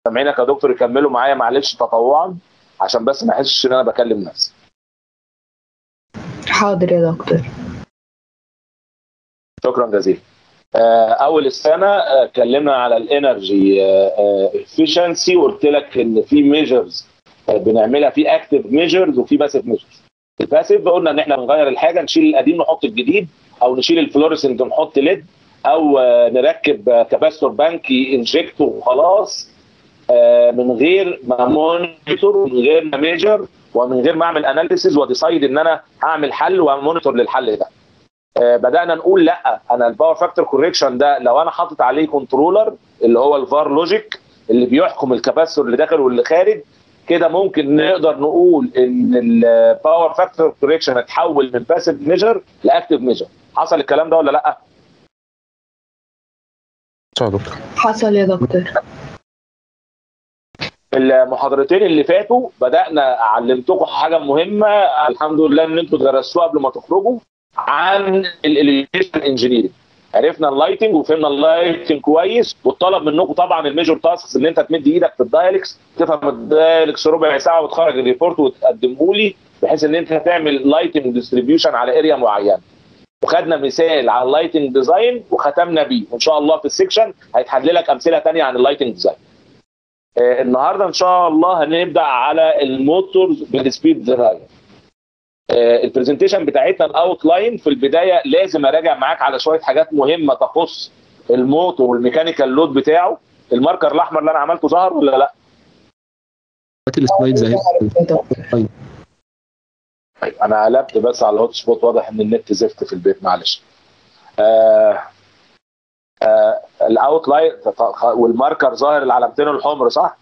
سامعينك يا دكتور يكملوا معايا معلش تطوعا عشان بس ما احسش ان انا بكلم نفسي حاضر يا دكتور شكرا جزيلا آه، اول السنه آه، اتكلمنا على الانرجي افشنسي وقلت لك ان في ميجرز بنعملها في اكتف ميجرز وفي باسيف ميجرز الباسيف قلنا ان احنا بنغير الحاجه نشيل القديم نحط الجديد او نشيل الفلوريسنت ونحط ليد او آه، نركب كاباستور بانك انجكت وخلاص آه، من غير ما مونيتور ومن غير ما ميجر ومن غير ما اعمل اناليسيز وديسايد ان انا هعمل حل ومونيتور للحل ده آه، بدانا نقول لا انا الباور فاكتور كوريكشن ده لو انا حاطط عليه كنترولر اللي هو الفار لوجيك اللي بيحكم الكباستور اللي داخل واللي خارج كده ممكن نقدر نقول ان الباور فاكتور كوريكشن اتحول من باسيف ميجر لاكتيف ميجر حصل الكلام ده ولا لا؟ صح يا دكتور حصل يا دكتور في المحاضرتين اللي فاتوا بدانا علمتكم حاجه مهمه الحمد لله ان انتوا درستوها قبل ما تخرجوا عن الاليفيشن انجينيرنج عرفنا اللايتنج وفهمنا اللايتنج كويس واتطلب منكم طبعا الميجور تاسكس ان انت تمد ايدك في الدايلكس تفهم الدايلكس ربع ساعه وتخرج الريبورت وتقدمه لي بحيث ان انت تعمل لايتنج ديستريبيوشن على اريا معينه وخدنا مثال على اللايتنج ديزاين وختمنا بيه وان شاء الله في السكشن هيتحل لك امثله ثانيه عن اللايتنج ديزاين آه، النهارده ان شاء الله هنبدا على الموتورز بالسبيد درايف البرزنتيشن بتاعتنا الاوت لاين في البدايه لازم اراجع معاك على شويه حاجات مهمه تخص الموتور والميكانيكال لود بتاعه الماركر الاحمر اللي انا عملته ظهر ولا لا؟ هات السلايدز اهي يا دكتور طيب انا قلبت بس على الهوت سبوت واضح ان النت زفت في البيت معلش. آه آه الاوت لاين والماركر ظاهر العلامتين الحمر صح؟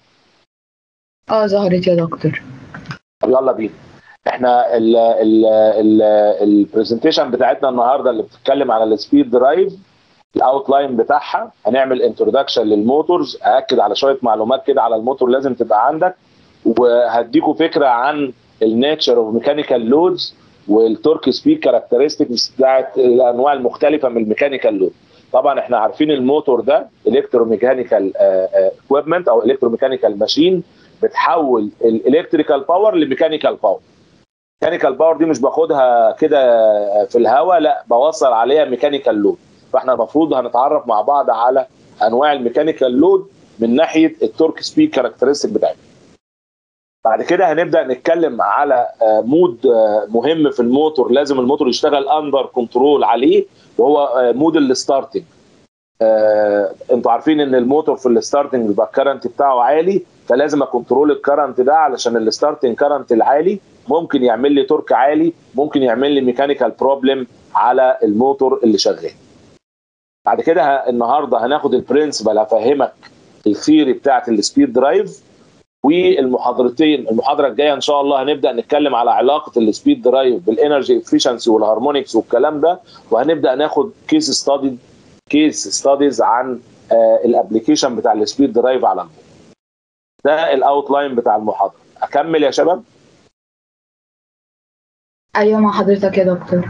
اه ظهرت يا دكتور طب يلا بينا احنا ال ال ال البرزنتيشن بتاعتنا النهارده اللي بتتكلم على السبيد درايف الاوت لاين بتاعها هنعمل انتروداكشن للموتورز اكد على شويه معلومات كده على الموتور لازم تبقى عندك وهديكوا فكره عن الناتشر اوف ميكانيكال لودز والتورك سبيد كاركترستكس بتاعت الانواع المختلفه من الميكانيكال لود طبعا احنا عارفين الموتور ده الكتروميكانيكال اكويبمنت او الكتروميكانيكال ماشين بتحول الالكتريكال باور لميكانيكال باور ميكانيكال باور دي مش باخدها كده في الهواء لا بوصل عليها ميكانيكال لود فاحنا المفروض هنتعرف مع بعض على انواع الميكانيكال لود من ناحيه التورك سبيد كاركترستيك بتاعتها بعد كده هنبدا نتكلم على آه، مود آه، مهم في الموتور لازم الموتور يشتغل اندر كنترول عليه وهو آه، مود الستارتنج آه، انتوا عارفين ان الموتور في الستارتنج بيبقى الكرنت بتاعه عالي فلازم اكنترول الكرنت ده علشان الستارتنج كرنت العالي ممكن يعمل لي تورك عالي ممكن يعمل لي ميكانيكال بروبلم على الموتور اللي شغال بعد كده ه- النهارده هناخد البرنسبل هفهمك الثيوري بتاعت السبيد درايف والمحاضرتين المحاضره الجايه ان شاء الله هنبدا نتكلم على علاقه السبيد درايف بالانرجي افشنسي والهارمونكس والكلام ده وهنبدا ناخد كيس ستادي كيس ستاديز عن الابلكيشن بتاع السبيد درايف على الموتور ده الاوت لاين بتاع المحاضره اكمل يا شباب ايوه مع حضرتك يا دكتور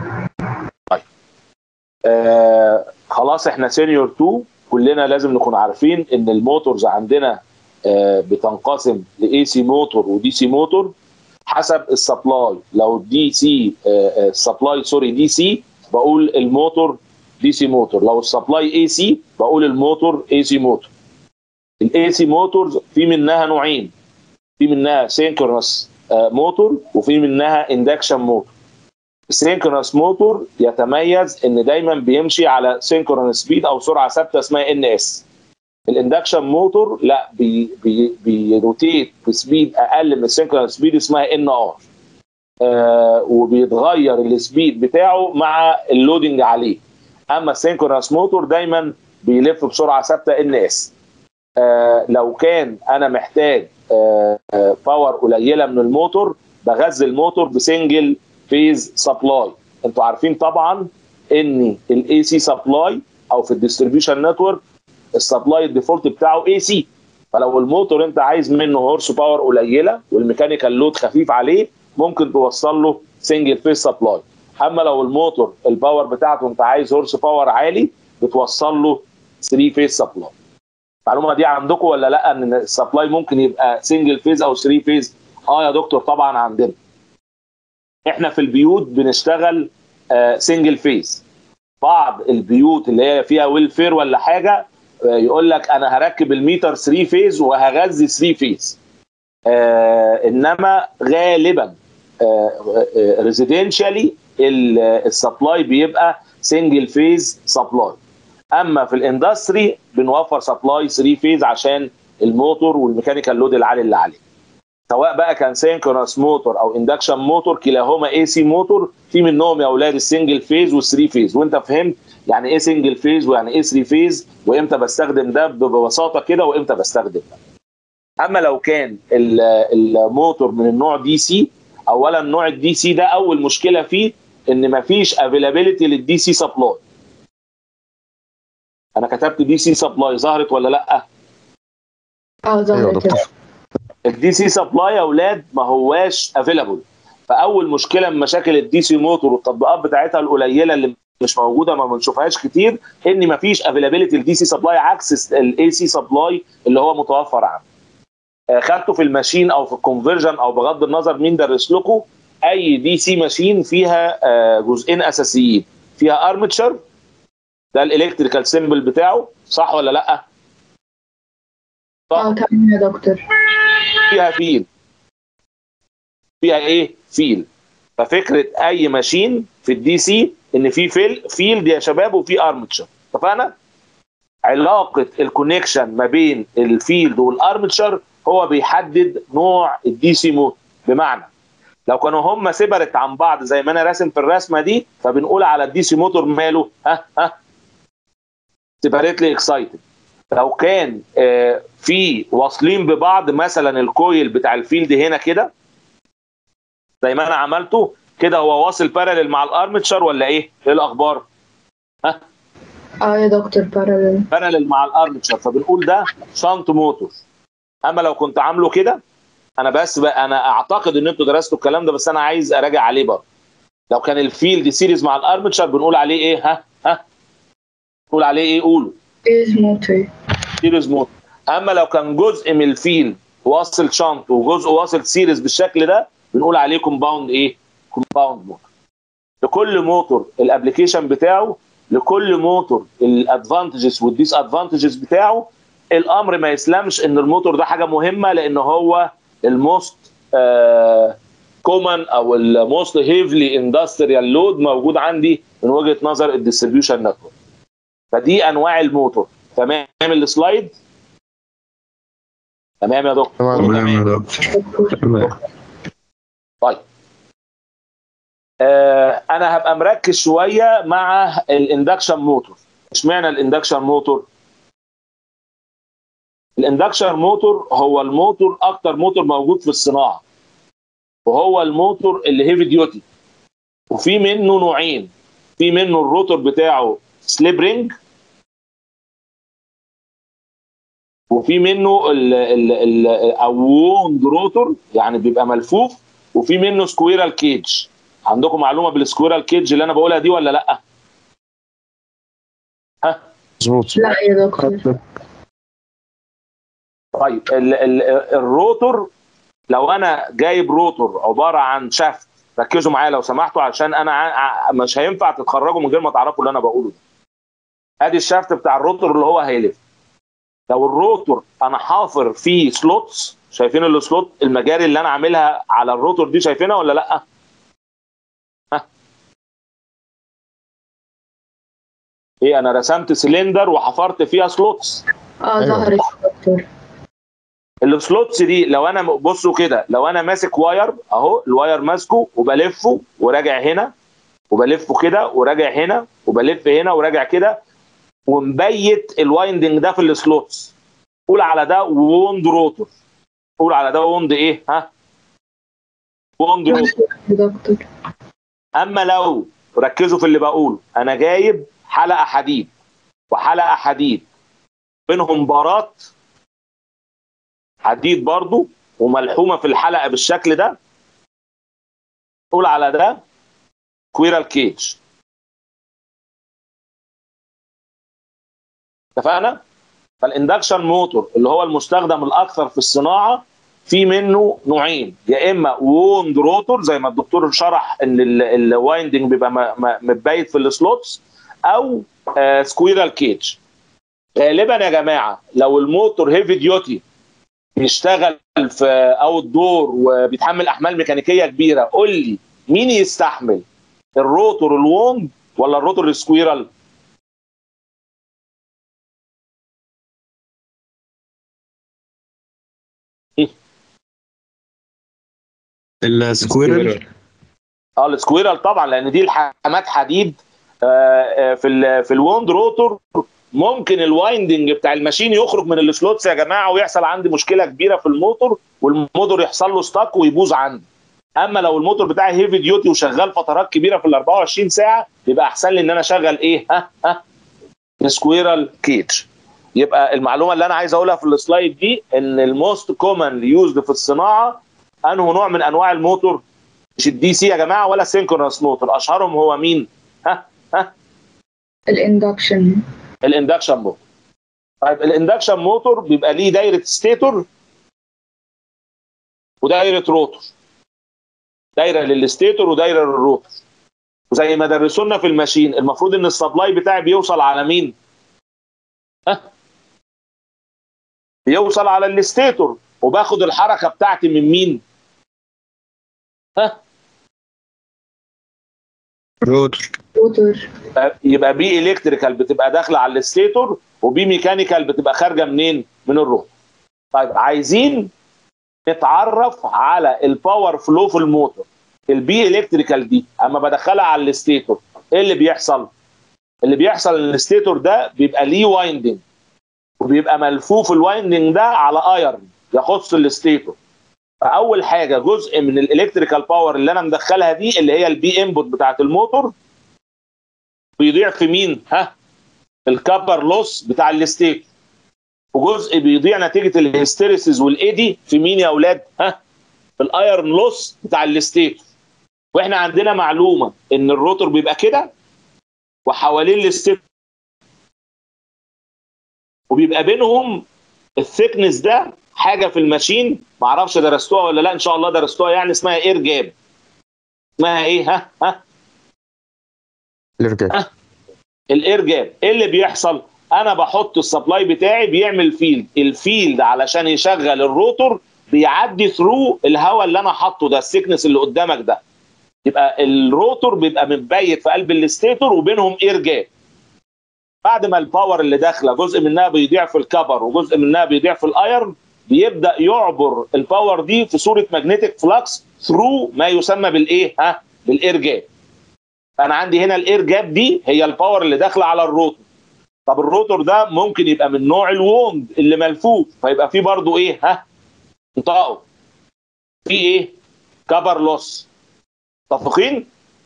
آه خلاص احنا سينيور 2 كلنا لازم نكون عارفين ان الموتورز عندنا آه بتنقسم لاي سي موتور ودي سي موتور حسب السبلاي لو دي سي السبلاي سوري دي سي بقول الموتور دي سي موتور لو السبلاي اي سي بقول الموتور اي سي موتور الاي سي موتورز في منها نوعين في منها سينكرونس موتور وفي منها اندكشن موتور السينكرونس موتور يتميز ان دايما بيمشي على سينكرونس سبيد او سرعه ثابته اسمها ان اس الاندكشن موتور لا بي بي بيروتيت بسبيد اقل من السينكرونس سبيد اسمها ان ار آه وبيتغير السبيد بتاعه مع اللودنج عليه اما السينكرونس موتور دايما بيلف بسرعه ثابته ان اس آه لو كان انا محتاج آه آه باور قليله من الموتور بغذي الموتور بسنجل فيز سبلاي انتوا عارفين طبعا ان الاي سي سبلاي او في الديستريبيوشن نتورك السبلاي الديفولت بتاعه اي سي فلو الموتور انت عايز منه هورس باور قليله والميكانيكال لود خفيف عليه ممكن توصل له سنجل فيز سبلاي اما لو الموتور الباور بتاعته انت عايز هورس باور عالي بتوصل له 3 فيز سبلاي المعلومه دي عندكم ولا لا ان السبلاي ممكن يبقى سنجل فيز او 3 فيز اه يا دكتور طبعا عندنا احنا في البيوت بنشتغل سنجل فيز بعض البيوت اللي هي فيها ويلفير ولا حاجه آه، يقول لك انا هركب الميتر 3 فيز وهغذي 3 فيز آه انما غالبا ريزيدنشالي السبلاي بيبقى سنجل فيز سبلاي اما في الاندستري بنوفر سبلاي 3 فيز عشان الموتور والميكانيكال لود العالي اللي عليه سواء بقى كان سينكرونس موتور او اندكشن موتور كلاهما اي سي موتور في منهم يا اولاد السنجل فيز والثري فيز وانت فهمت يعني ايه سنجل فيز ويعني ايه 3 فيز وامتى بستخدم ده ببساطه كده وامتى بستخدم ده اما لو كان ال- الموتور من النوع دي سي اولا نوع الدي سي ده اول مشكله فيه ان مفيش افيلابيلتي للدي سي سبلاي انا كتبت دي سي سبلاي ظهرت ولا لا اه ايوه يا ظهرت دكتور الدي سي سبلاي يا اولاد ما هواش افيلابل فاول مشكله من مشاكل الدي سي موتور والتطبيقات بتاعتها القليله اللي مش موجوده ما بنشوفهاش كتير ان ما فيش افيلابيلتي الدي سي سبلاي عكس الاي سي سبلاي اللي هو متوفر عنه آه، خدته في الماشين او في الكونفرجن او بغض النظر مين درس لكم اي دي سي ماشين فيها آه، جزئين اساسيين فيها ارمتشر ده الالكتريكال سيمبل بتاعه صح ولا لا؟ صح اه تمام يا دكتور فيها فيل فيها ايه فيل ففكره اي ماشين في الدي سي ان في فيل فيلد يا شباب وفي ارمتشر اتفقنا علاقه الكونكشن ما بين الفيلد والارمتشر هو بيحدد نوع الدي سي موتور بمعنى لو كانوا هم سيبرت عن بعض زي ما انا راسم في الرسمه دي فبنقول على الدي سي موتور ماله ها ها سيبريتلي اكسايتد لو كان آه، في واصلين ببعض مثلا الكويل بتاع الفيلد هنا كده زي ما انا عملته كده هو واصل بارلل مع الارمتشر ولا ايه؟ ايه الاخبار؟ اه يا دكتور باراليل بارلل مع الارمتشر فبنقول ده شنط موتور اما لو كنت عامله كده انا بس بقى انا اعتقد ان انتوا درستوا الكلام ده بس انا عايز اراجع عليه برضه لو كان الفيلد سيريز مع الارمتشر بنقول عليه ايه ها ها نقول عليه ايه قولوا ايز موتور سيريز موتور اما لو كان جزء من الفيل واصل شنط وجزء واصل سيريز بالشكل ده بنقول عليه كومباوند ايه كومباوند موتور لكل موتور الابلكيشن بتاعه لكل موتور الادفانتجز والديس ادفانتجز بتاعه الامر ما يسلمش ان الموتور ده حاجه مهمه لان هو الموست كومن او الموست هيفلي اندستريال لود موجود عندي من وجهه نظر الديستريبيوشن نتورك فدي انواع الموتور تمام السلايد تمام يا دكتور تمام تمام يا دكتور تمام طيب آه انا هبقى مركز شويه مع الاندكشن موتور اشمعنى الاندكشن موتور الاندكشن موتور هو الموتور اكتر موتور موجود في الصناعه وهو الموتور اللي هيفي ديوتي وفي منه نوعين في منه الروتور بتاعه سليب رينج وفي منه ال ال ال او ووند روتور يعني بيبقى ملفوف وفي منه سكويرال كيج عندكم معلومه بالسكويرال كيج اللي انا بقولها دي ولا لا ها مظبوط لا يا دكتور طيب ال ال الروتور لو انا جايب روتور عباره عن شافت ركزوا معايا لو سمحتوا عشان انا ع- مش هينفع تتخرجوا من غير ما تعرفوا اللي انا بقوله ده ادي الشافت بتاع الروتور اللي هو هيلف لو الروتور انا حافر فيه سلوتس شايفين السلوت المجاري اللي انا عاملها على الروتور دي شايفينها ولا لا ها ايه انا رسمت سلندر وحفرت فيها سلوتس اه أيوة. ظهرت يا دكتور السلوتس دي لو انا بصوا كده لو انا ماسك واير اهو الواير ماسكه وبلفه وراجع هنا وبلفه كده وراجع هنا وبلف هنا وراجع كده ومبيت الوايندنج ده في السلوتس قول على ده ووند روتور قول على ده ووند ايه ها ووند روتور يا دكتور اما لو ركزوا في اللي بقوله انا جايب حلقه حديد وحلقه حديد بينهم بارات حديد برضو وملحومه في الحلقه بالشكل ده قول على ده كويرال كيج اتفقنا فالاندكشن موتور اللي هو المستخدم الاكثر في الصناعه في منه نوعين يا اما ووند روتور زي ما الدكتور شرح ان الوايندنج بيبقى م- م- متبيت في السلوتس او سكويرال كيج غالبا يا جماعه لو الموتور هيفي ديوتي بيشتغل في اوت دور وبيتحمل احمال ميكانيكيه كبيره قول لي مين يستحمل الروتور الووند ولا الروتور السكويرال السكويرل اه السكويرال طبعا لان دي الحمات حديد آه، آه، في ال في الووند روتور ممكن الوايندنج بتاع الماشين يخرج من السلوتس يا جماعه ويحصل عندي مشكله كبيره في الموتور والموتور يحصل له ستاك ويبوظ عندي اما لو الموتور بتاعي هيفي ديوتي وشغال فترات كبيره في ال 24 ساعه يبقى احسن لي ان انا اشغل ايه ها ها سكويرال كيج يبقى المعلومه اللي انا عايز اقولها في السلايد دي ان الموست كومن يوزد في الصناعه انه نوع من انواع الموتور مش الدي سي يا جماعه ولا سينكرونس موتور اشهرهم هو مين ها ها الاندكشن الاندكشن موتور طيب الاندكشن موتور بيبقى ليه دايره ستيتور ودايره روتور دايره للستيتور ودايره للروتور وزي ما درسونا في الماشين المفروض ان السبلاي بتاعي بيوصل على مين ها بيوصل على الستيتور وباخد الحركه بتاعتي من مين ها روتر روتور يبقى بي الكتريكال بتبقى داخله على الستيتور وبي ميكانيكال بتبقى خارجه منين؟ من الروتور. طيب عايزين نتعرف على الباور فلو في الموتور. البي الكتريكال دي اما بدخلها على الستيتور ايه اللي بيحصل؟ اللي بيحصل ان الستيتور ده بيبقى ليه وايندنج وبيبقى ملفوف الوايندنج ده على ايرن يخص الستيتور. فاول حاجه جزء من الالكتريكال باور اللي انا مدخلها دي اللي هي البي انبوت بتاعت الموتور بيضيع في مين؟ ها؟ الكابر لوس بتاع الستيت وجزء بيضيع نتيجه الهستيريسيس والايدي في مين يا اولاد؟ ها؟ في الايرن لوس بتاع الستيت واحنا عندنا معلومه ان الروتور بيبقى كده وحوالين الستيت وبيبقى بينهم الثيكنس ده حاجه في الماشين معرفش درستوها ولا لا ان شاء الله درستوها يعني اسمها اير جاب اسمها ايه ها ها الارجاع الاير جاب ايه اللي بيحصل انا بحط السبلاي بتاعي بيعمل فيلد الفيلد علشان يشغل الروتور بيعدي ثرو الهواء اللي انا حاطه ده السيكنس اللي قدامك ده يبقى الروتور بيبقى متبيت في قلب الستيتور وبينهم اير جاب بعد ما الباور اللي داخله جزء منها بيضيع في الكبر وجزء منها بيضيع في الايرن بيبدا يعبر الباور دي في صوره ماجنتيك فلكس ثرو ما يسمى بالايه ها بالاير جاب انا عندي هنا الاير جاب دي هي الباور اللي داخله على الروتور طب الروتور ده ممكن يبقى من نوع الووند اللي ملفوف فيبقى فيه برضو ايه ها انطقوا في ايه كبر لوس متفقين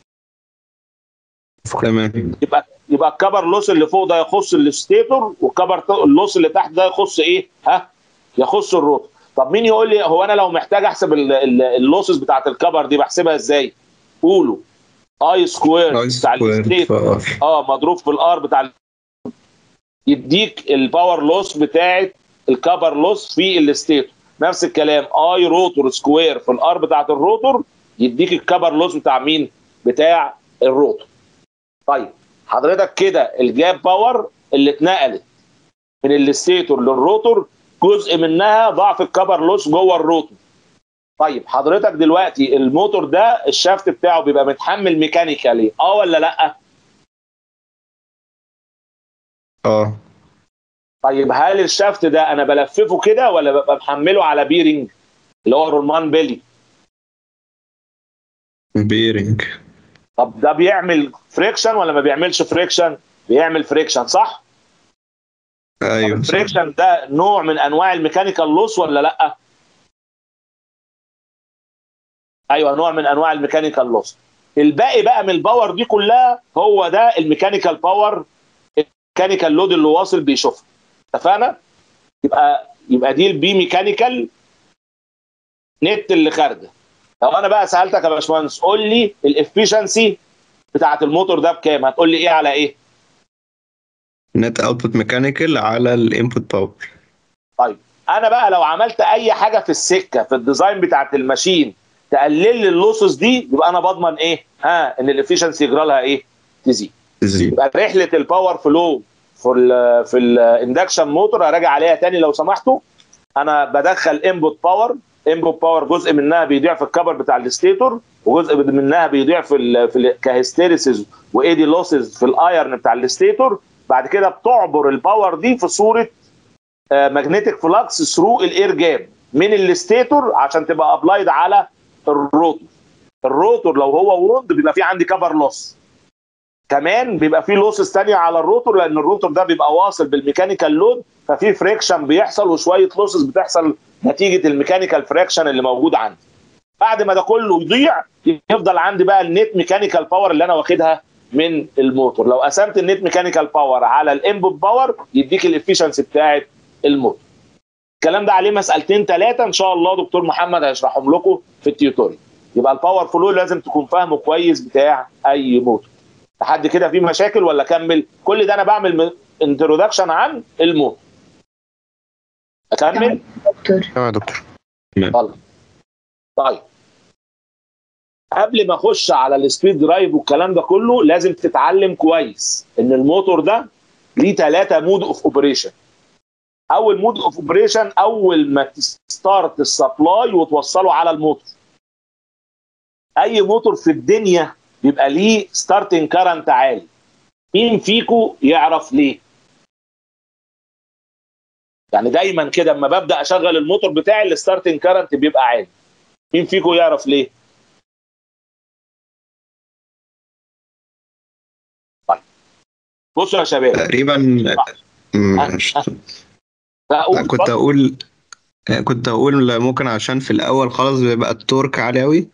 تمام يبقى يبقى الكبر لوس اللي فوق ده يخص الستيتور والكبر اللوس اللي تحت ده يخص ايه ها يخص الروتور طب مين يقول لي هو انا لو محتاج احسب ال- ال- اللوسز بتاعت الكبر دي بحسبها ازاي قولوا اي سكوير بتاع الستيتور اه مضروب في الار بتاع ال- يديك الباور لوس بتاعت الكبر لوس في الستيتور نفس الكلام اي روتور سكوير في الار بتاعت الروتور يديك الكبر لوس بتاع مين بتاع الروتور طيب حضرتك كده الجاب باور اللي اتنقلت من الستيتور للروتور جزء منها ضعف الكبر لوس جوه الروتور طيب حضرتك دلوقتي الموتور ده الشافت بتاعه بيبقى متحمل ميكانيكالي اه ولا لا اه طيب هل الشافت ده انا بلففه كده ولا ببقى محمله على بيرنج اللي هو رولمان بيلي بيرنج طب ده بيعمل فريكشن ولا ما بيعملش فريكشن بيعمل فريكشن صح طب ايوه صح. الفريكشن ده نوع من انواع الميكانيكال لوس ولا لا ايوه نوع من انواع الميكانيكال لوس الباقي بقى من الباور دي كلها هو ده الميكانيكال باور الميكانيكال لود اللي واصل بيشوفها اتفقنا يبقى يبقى دي البي ميكانيكال نت اللي خارجه لو انا بقى سالتك يا باشمهندس قول لي الافشنسي بتاعت الموتور ده بكام هتقول لي ايه على ايه نت اوتبوت ميكانيكال على الانبوت باور انا بقى لو عملت اي حاجه في السكه في الديزاين بتاعت الماشين تقلل لي اللوسز دي يبقى انا بضمن ايه ها ان الافشنسي يجرى لها ايه تزيد زيرو يبقى رحله الباور فلو في ال في الاندكشن موتور هراجع عليها تاني لو سمحتوا انا بدخل انبوت باور انبوت باور جزء منها بيضيع في الكبر بتاع الستيتور وجزء منها بيضيع في ال في ال كهيستيريسيس وايدي لوسز في الايرن بتاع الستيتور بعد كده بتعبر الباور دي في صوره ماجنتيك فلكس ثرو الاير جاب من الستيتور عشان تبقى ابلايد على الروتور الروتور لو هو ووند بيبقى في عندي كفر لوس كمان بيبقى في لوسز ثانيه على الروتور لان الروتور ده بيبقى واصل بالميكانيكال لود ففي فريكشن بيحصل وشويه لوسز بتحصل نتيجه الميكانيكال فريكشن اللي موجود عندي بعد ما ده كله يضيع يفضل عندي بقى النت ميكانيكال باور اللي انا واخدها من الموتور لو قسمت النت ميكانيكال باور على الانبوت باور يديك الافشنسي بتاعت الموتور الكلام ده عليه مسالتين ثلاثه ان شاء الله دكتور محمد هيشرحهم لكم في التيوتوريال يبقى الباور فلو لازم تكون فاهمه كويس بتاع اي موتور لحد كده في مشاكل ولا اكمل كل ده انا بعمل انترودكشن عن الموتور اكمل دكتور تمام يا دكتور يلا طيب قبل ما اخش على السبيد درايف والكلام ده كله لازم تتعلم كويس ان الموتور ده ليه ثلاثه مود اوف اوبريشن اول مود اوف اوبريشن اول ما تستارت السبلاي وتوصله على الموتور اي موتور في الدنيا بيبقى ليه ستارتنج كارنت عالي مين فيكو يعرف ليه يعني دايما كده اما ببدا اشغل الموتور بتاعي الستارتنج كارنت بيبقى عالي مين فيكو يعرف ليه طيب بصوا يا شباب تقريبا مش- لا لا، كنت اقول كنت اقول ممكن عشان في الاول خالص بيبقى التورك عالي قوي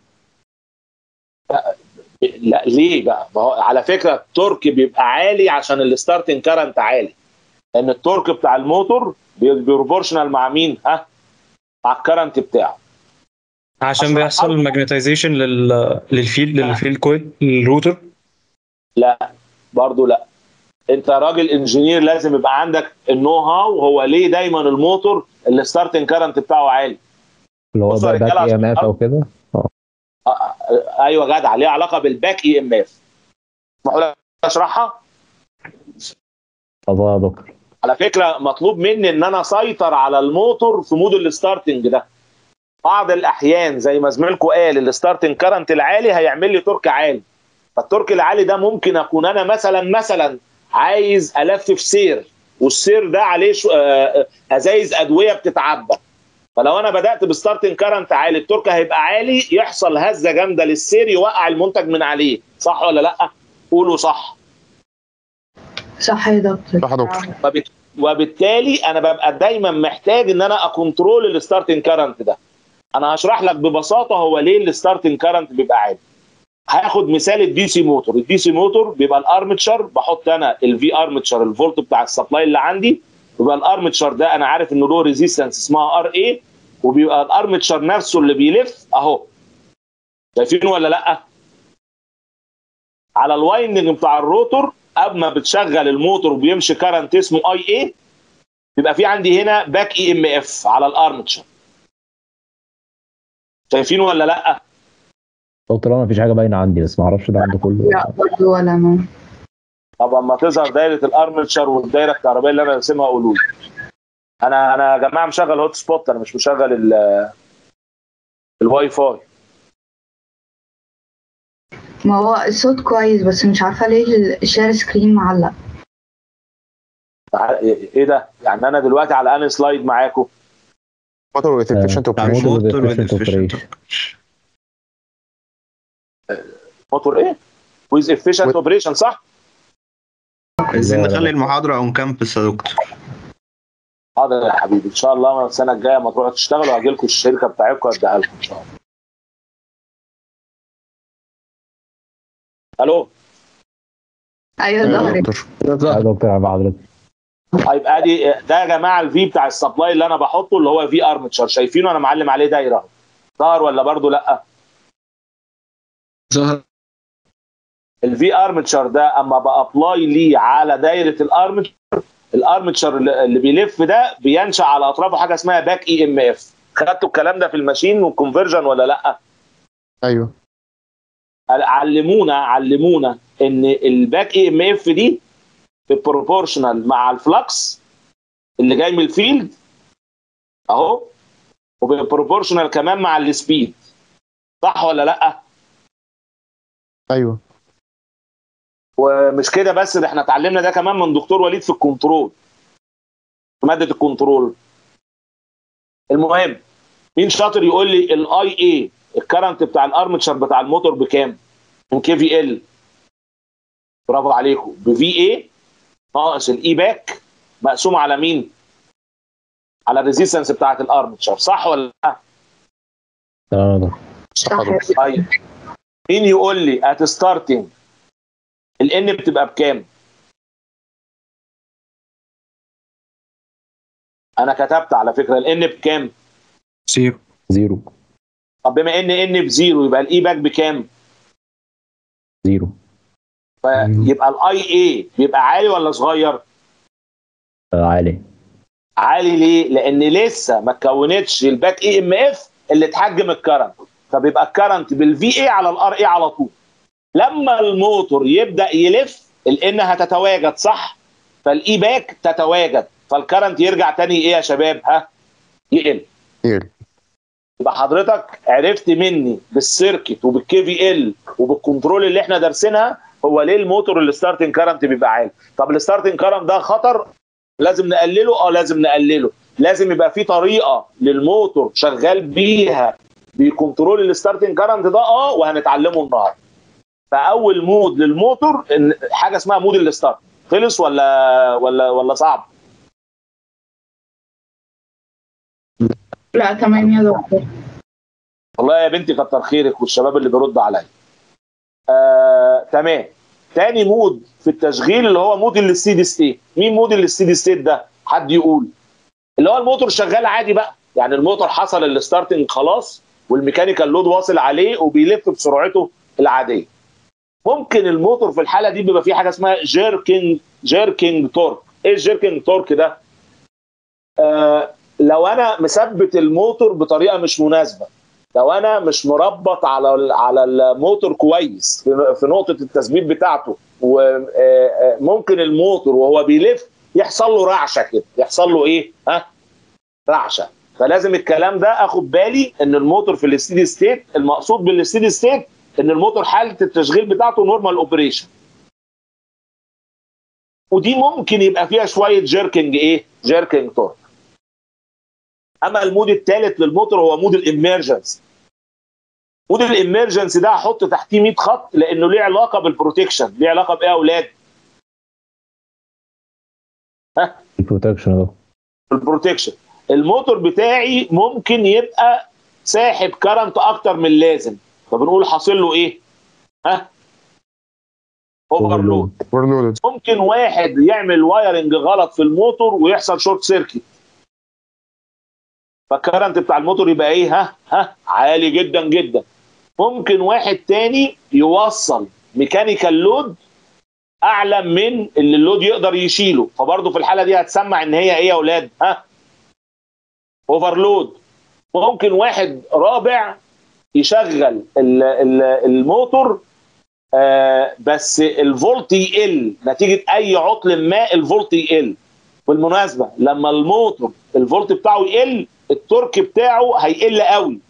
لا ليه بقى؟ ما هو على فكره التورك بيبقى عالي عشان الستارتنج كارنت عالي لان التورك بتاع الموتور بيبروبورشنال مع مين؟ ها؟ مع الكرنت بتاعه عشان عشان بيحصل أربط- ماجنتايزيشن لل للفيلد للفيلد كويل للروتر لا برضه لا انت راجل انجينير لازم يبقى عندك النو هاو هو ليه دايما الموتور الستارتنج كارنت بتاعه عالي اللي هو بص يا بقى باك رجالة اي ام عشان اف او كده ايوه جدع ليه علاقه بالباك اي ام اف اسمحوا لي اشرحها اتفضل يا دكتور على فكره مطلوب مني ان انا اسيطر على الموتور في مود الستارتنج ده بعض الاحيان زي ما زميلكم قال الستارتنج كارنت العالي هيعمل لي تورك عالي فالتورك العالي ده ممكن اكون انا مثلا مثلا عايز الفف سير والسير ده عليه شو- آه، آه، ازايز ادويه بتتعبى فلو انا بدات بستارتنج كارنت عالي التورك هيبقى عالي يحصل هزه جامده للسير يوقع المنتج من عليه صح ولا لا قولوا صح صح يا دكتور صح يا دكتور وبت- وبالتالي انا ببقى دايما محتاج ان انا اكونترول الستارتنج كارنت ده انا هشرح لك ببساطه هو ليه الستارتنج كارنت بيبقى عالي هاخد مثال الدي سي موتور الدي سي موتور بيبقى الارمتشر بحط انا الفي ارمتشر الفولت بتاع السبلاي اللي عندي بيبقى الارمتشر ده انا عارف انه له ريزيستنس اسمها ار اي وبيبقى الارمتشر نفسه اللي بيلف اهو شايفينه ولا لا على الوايندنج بتاع الروتور قبل ما بتشغل الموتور وبيمشي كارنت اسمه اي اي بيبقى في عندي هنا باك اي ام اف على الارمتشر شايفينه ولا لا دكتور انا مفيش حاجه باينه عندي بس ما اعرفش ده عنده كله لا برضه ولا ما طب اما تظهر دايره الارمتشر والدايره الكهربائيه اللي انا راسمها قولوا لي انا انا يا جماعه مشغل هوت سبوت انا مش مشغل ال- الواي فاي ما هو الصوت كويس بس مش عارفة ليه الشير سكرين معلق تع- ايه ده يعني انا دلوقتي على انهي سلايد معاكم موتور ويز efficient بتاع operation موتور. موتور efficient with efficient operation. موتور ايه ويز افيشنت With- اوبريشن صح عايزين لا، لا. نخلي المحاضرة اون كامبس يا دكتور حاضر يا حبيبي ان شاء الله السنه الجايه ما تروحوا تشتغلوا هاجي لكم الشركه بتاعتكم اديها لكم ان شاء الله الو ايوه تمام ظهري يا دكتور يا دكتور عبد حضرتك طيب ادي ده يا جماعه الفي بتاع السبلاي اللي انا بحطه اللي هو في ارمتشر شايفينه انا معلم عليه دايره اهو ظهر ولا برضو لا ظهر الفي ارمتشر ده اما بابلاي ليه على دايره الارمتشر الارمتشر اللي بيلف ده بينشا على اطرافه حاجه اسمها باك اي ام اف خدتوا الكلام ده في الماشين والكونفرجن ولا لا ايوه علمونا علمونا ان الباك اي ام اف دي في بروبورشنال مع الفلكس اللي جاي من الفيلد اهو وبروبورشنال كمان مع السبيد صح ولا لا ايوه ومش كده بس ده احنا اتعلمنا ده كمان من دكتور وليد في الكنترول في ماده الكنترول المهم مين شاطر يقول لي الاي اي الكرنت بتاع الارمتشر بتاع الموتور بكام؟ من كي في ال برافو عليكم بفي اي ناقص الاي باك مقسوم على مين؟ على الريزيستنس بتاعت الارمتشر صح ولا لا؟ تمام يا دكتور صح يا دكتور طيب مين يقول لي ات ستارتنج الان بتبقى بكام؟ انا كتبت على فكره الان بكام؟ زيرو زيرو طب بما ان ان بزيرو يبقى الاي باك بكام؟ زيرو فيبقى الاي اي بيبقى عالي ولا صغير؟ آه، عالي عالي ليه؟ لان لسه ما اتكونتش الباك اي ام اف اللي تحجم الكرنت فبيبقى الكرنت بالفي اي على الار اي على طول لما الموتور يبدا يلف الان هتتواجد صح فالاي باك تتواجد فالكرنت يرجع تاني ايه يا شباب ها يقل يقل. يبقى حضرتك عرفت مني بالسيركت وبالكي في ال وبالكنترول اللي احنا دارسينها هو ليه الموتور الستارتنج كرنت بيبقى عالي طب الستارتنج كرنت ده خطر لازم نقلله اه لازم نقلله لازم يبقى في طريقه للموتور شغال بيها بيكنترول الستارتنج كرنت ده اه وهنتعلمه النهارده فاول مود للموتور إن حاجه اسمها مود الستارت خلص ولا ولا ولا صعب لا تمام يا دكتور والله يا بنتي كتر خيرك والشباب اللي بيرد عليا آه، تمام تاني مود في التشغيل اللي هو مود الستيدي ستيت مين مود الستيدي ستيت ده حد يقول اللي هو الموتور شغال عادي بقى يعني الموتور حصل الستارتنج خلاص والميكانيكال لود واصل عليه وبيلف بسرعته العاديه ممكن الموتور في الحاله دي بيبقى فيه حاجه اسمها جيركينج جيركينج تورك ايه الجيركينج تورك ده آه لو انا مثبت الموتور بطريقه مش مناسبه لو انا مش مربط على ال- على الموتور كويس في في نقطه التثبيت بتاعته وممكن الموتور وهو بيلف يحصل له رعشه كده يحصل له ايه ها رعشه فلازم الكلام ده اخد بالي ان الموتور في الستيدي ستيت المقصود بالستيدي ستيت ان الموتور حاله التشغيل بتاعته نورمال اوبريشن ودي ممكن يبقى فيها شويه جيركينج ايه جيركينج تورك اما المود الثالث للموتور هو مود الاميرجنس مود الاميرجنس ده هحط تحتيه 100 خط لانه ليه علاقه بالبروتكشن ليه علاقه بايه يا اولاد البروتكشن يا دكتور البروتكشن الموتور بتاعي ممكن يبقى ساحب كرنت اكتر من اللازم فبنقول حاصل له ايه ها اوفرلود overloaded ممكن واحد يعمل وايرنج غلط في الموتور ويحصل شورت سيركت فالكرنت بتاع الموتور يبقى ايه ها ها عالي جدا جدا ممكن واحد تاني يوصل ميكانيكال لود اعلى من اللي اللود يقدر يشيله فبرضه في الحاله دي هتسمع ان هي ايه يا اولاد ها اوفرلود ممكن واحد رابع يشغل ال- ال- الموتور آه بس الفولت يقل نتيجه اي عطل ما الفولت يقل بالمناسبه لما الموتور الفولت بتاعه يقل التورك بتاعه هيقل قوي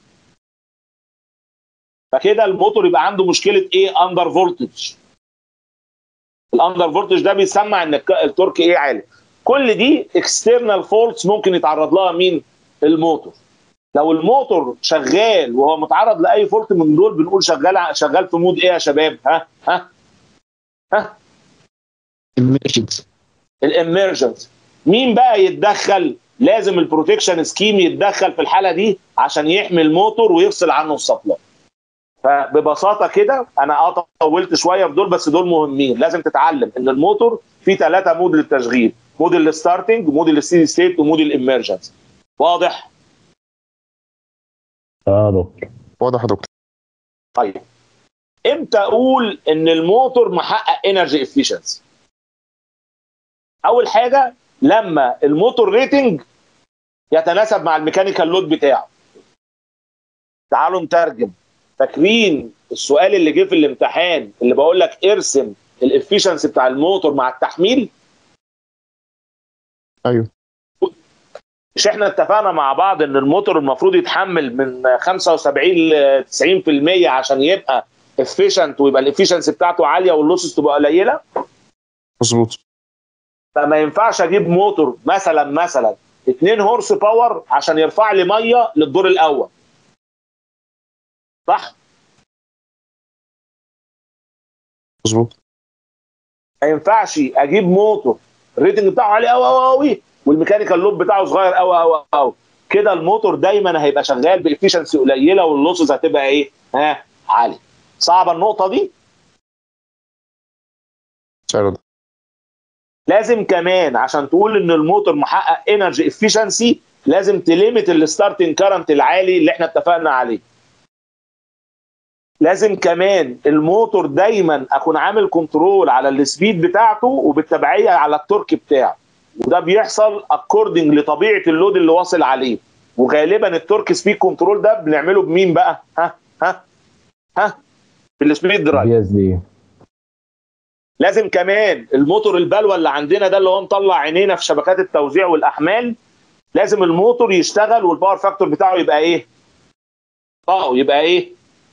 فكده الموتور يبقى عنده مشكله ايه اندر فولتج الاندر فولتج ده بيسمع ان الك- التورك ايه عالي كل دي اكسترنال فولتس ممكن يتعرض لها مين الموتور لو الموتور شغال وهو متعرض لاي فولت من دول بنقول شغال ع- شغال في مود ايه يا شباب ها ها ها الامرجنس مين بقى يتدخل لازم البروتكشن سكيم يتدخل في الحاله دي عشان يحمي الموتور ويفصل عنه السبلاي فببساطه كده انا اه طولت شويه في دول بس دول مهمين لازم تتعلم ان الموتور فيه ثلاثه مود للتشغيل مود الستارتنج مود الستيدي ستيت ومود الامرجنس واضح اه يا دكتور واضح يا دكتور طيب امتى اقول ان الموتور محقق انرجي افيشنسي اول حاجه لما الموتور ريتنج يتناسب مع الميكانيكال لود بتاعه تعالوا نترجم فاكرين السؤال اللي جه في الامتحان اللي بقول لك ارسم الافيشنسي بتاع الموتور مع التحميل ايوه مش احنا اتفقنا مع بعض ان الموتور المفروض يتحمل من 75 ل 90% عشان يبقى افيشنت ويبقى الافيشنسي بتاعته عاليه واللوسز تبقى قليله مظبوط فما ينفعش اجيب موتور مثلا مثلا 2 هورس باور عشان يرفع لي ميه للدور الاول صح مظبوط ما ينفعش اجيب موتور الريتنج بتاعه عالي قوي قوي قوي والميكانيكال لوب بتاعه صغير قوي قوي قوي كده الموتور دايما هيبقى شغال بافيشنسي قليله واللوسز هتبقى ايه؟ ها عالي صعبه النقطه دي سعر ده لازم كمان عشان تقول ان الموتور محقق انرجي افيشنسي لازم تليمت الستارتنج كارنت العالي اللي احنا اتفقنا عليه لازم كمان الموتور دايما اكون عامل كنترول على السبيد بتاعته وبالتبعيه على التورك بتاعه وده بيحصل اكوردنج لطبيعه اللود اللي واصل عليه وغالبا التورك سبيد كنترول ده بنعمله بمين بقى ها ها ها بالسبيد درايف بي اس دي لازم كمان الموتور البلوه اللي عندنا ده اللي هو مطلع عينينا في شبكات التوزيع والاحمال لازم الموتور يشتغل والباور فاكتور بتاعه يبقى ايه؟ اه يبقى ايه؟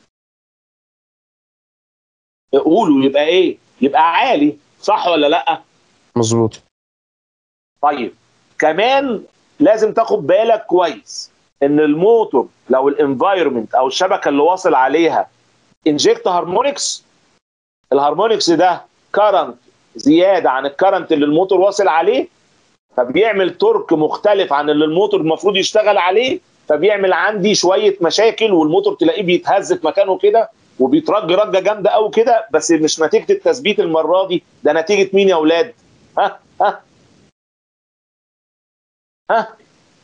قولوا يبقى ايه؟ يبقى عالي صح ولا لا؟ مظبوط طيب كمان لازم تاخد بالك كويس ان الموتور لو الانفايرمنت او الشبكه اللي واصل عليها انجكت هارمونكس الهارمونكس ده كرنت زياده عن الكرنت اللي الموتور واصل عليه فبيعمل تورك مختلف عن اللي الموتور المفروض يشتغل عليه فبيعمل عندي شويه مشاكل والموتور تلاقيه بيتهز في مكانه كده وبيترج رجه جامده قوي كده بس مش نتيجه التثبيت المره دي ده نتيجه مين يا اولاد؟ ها ها ها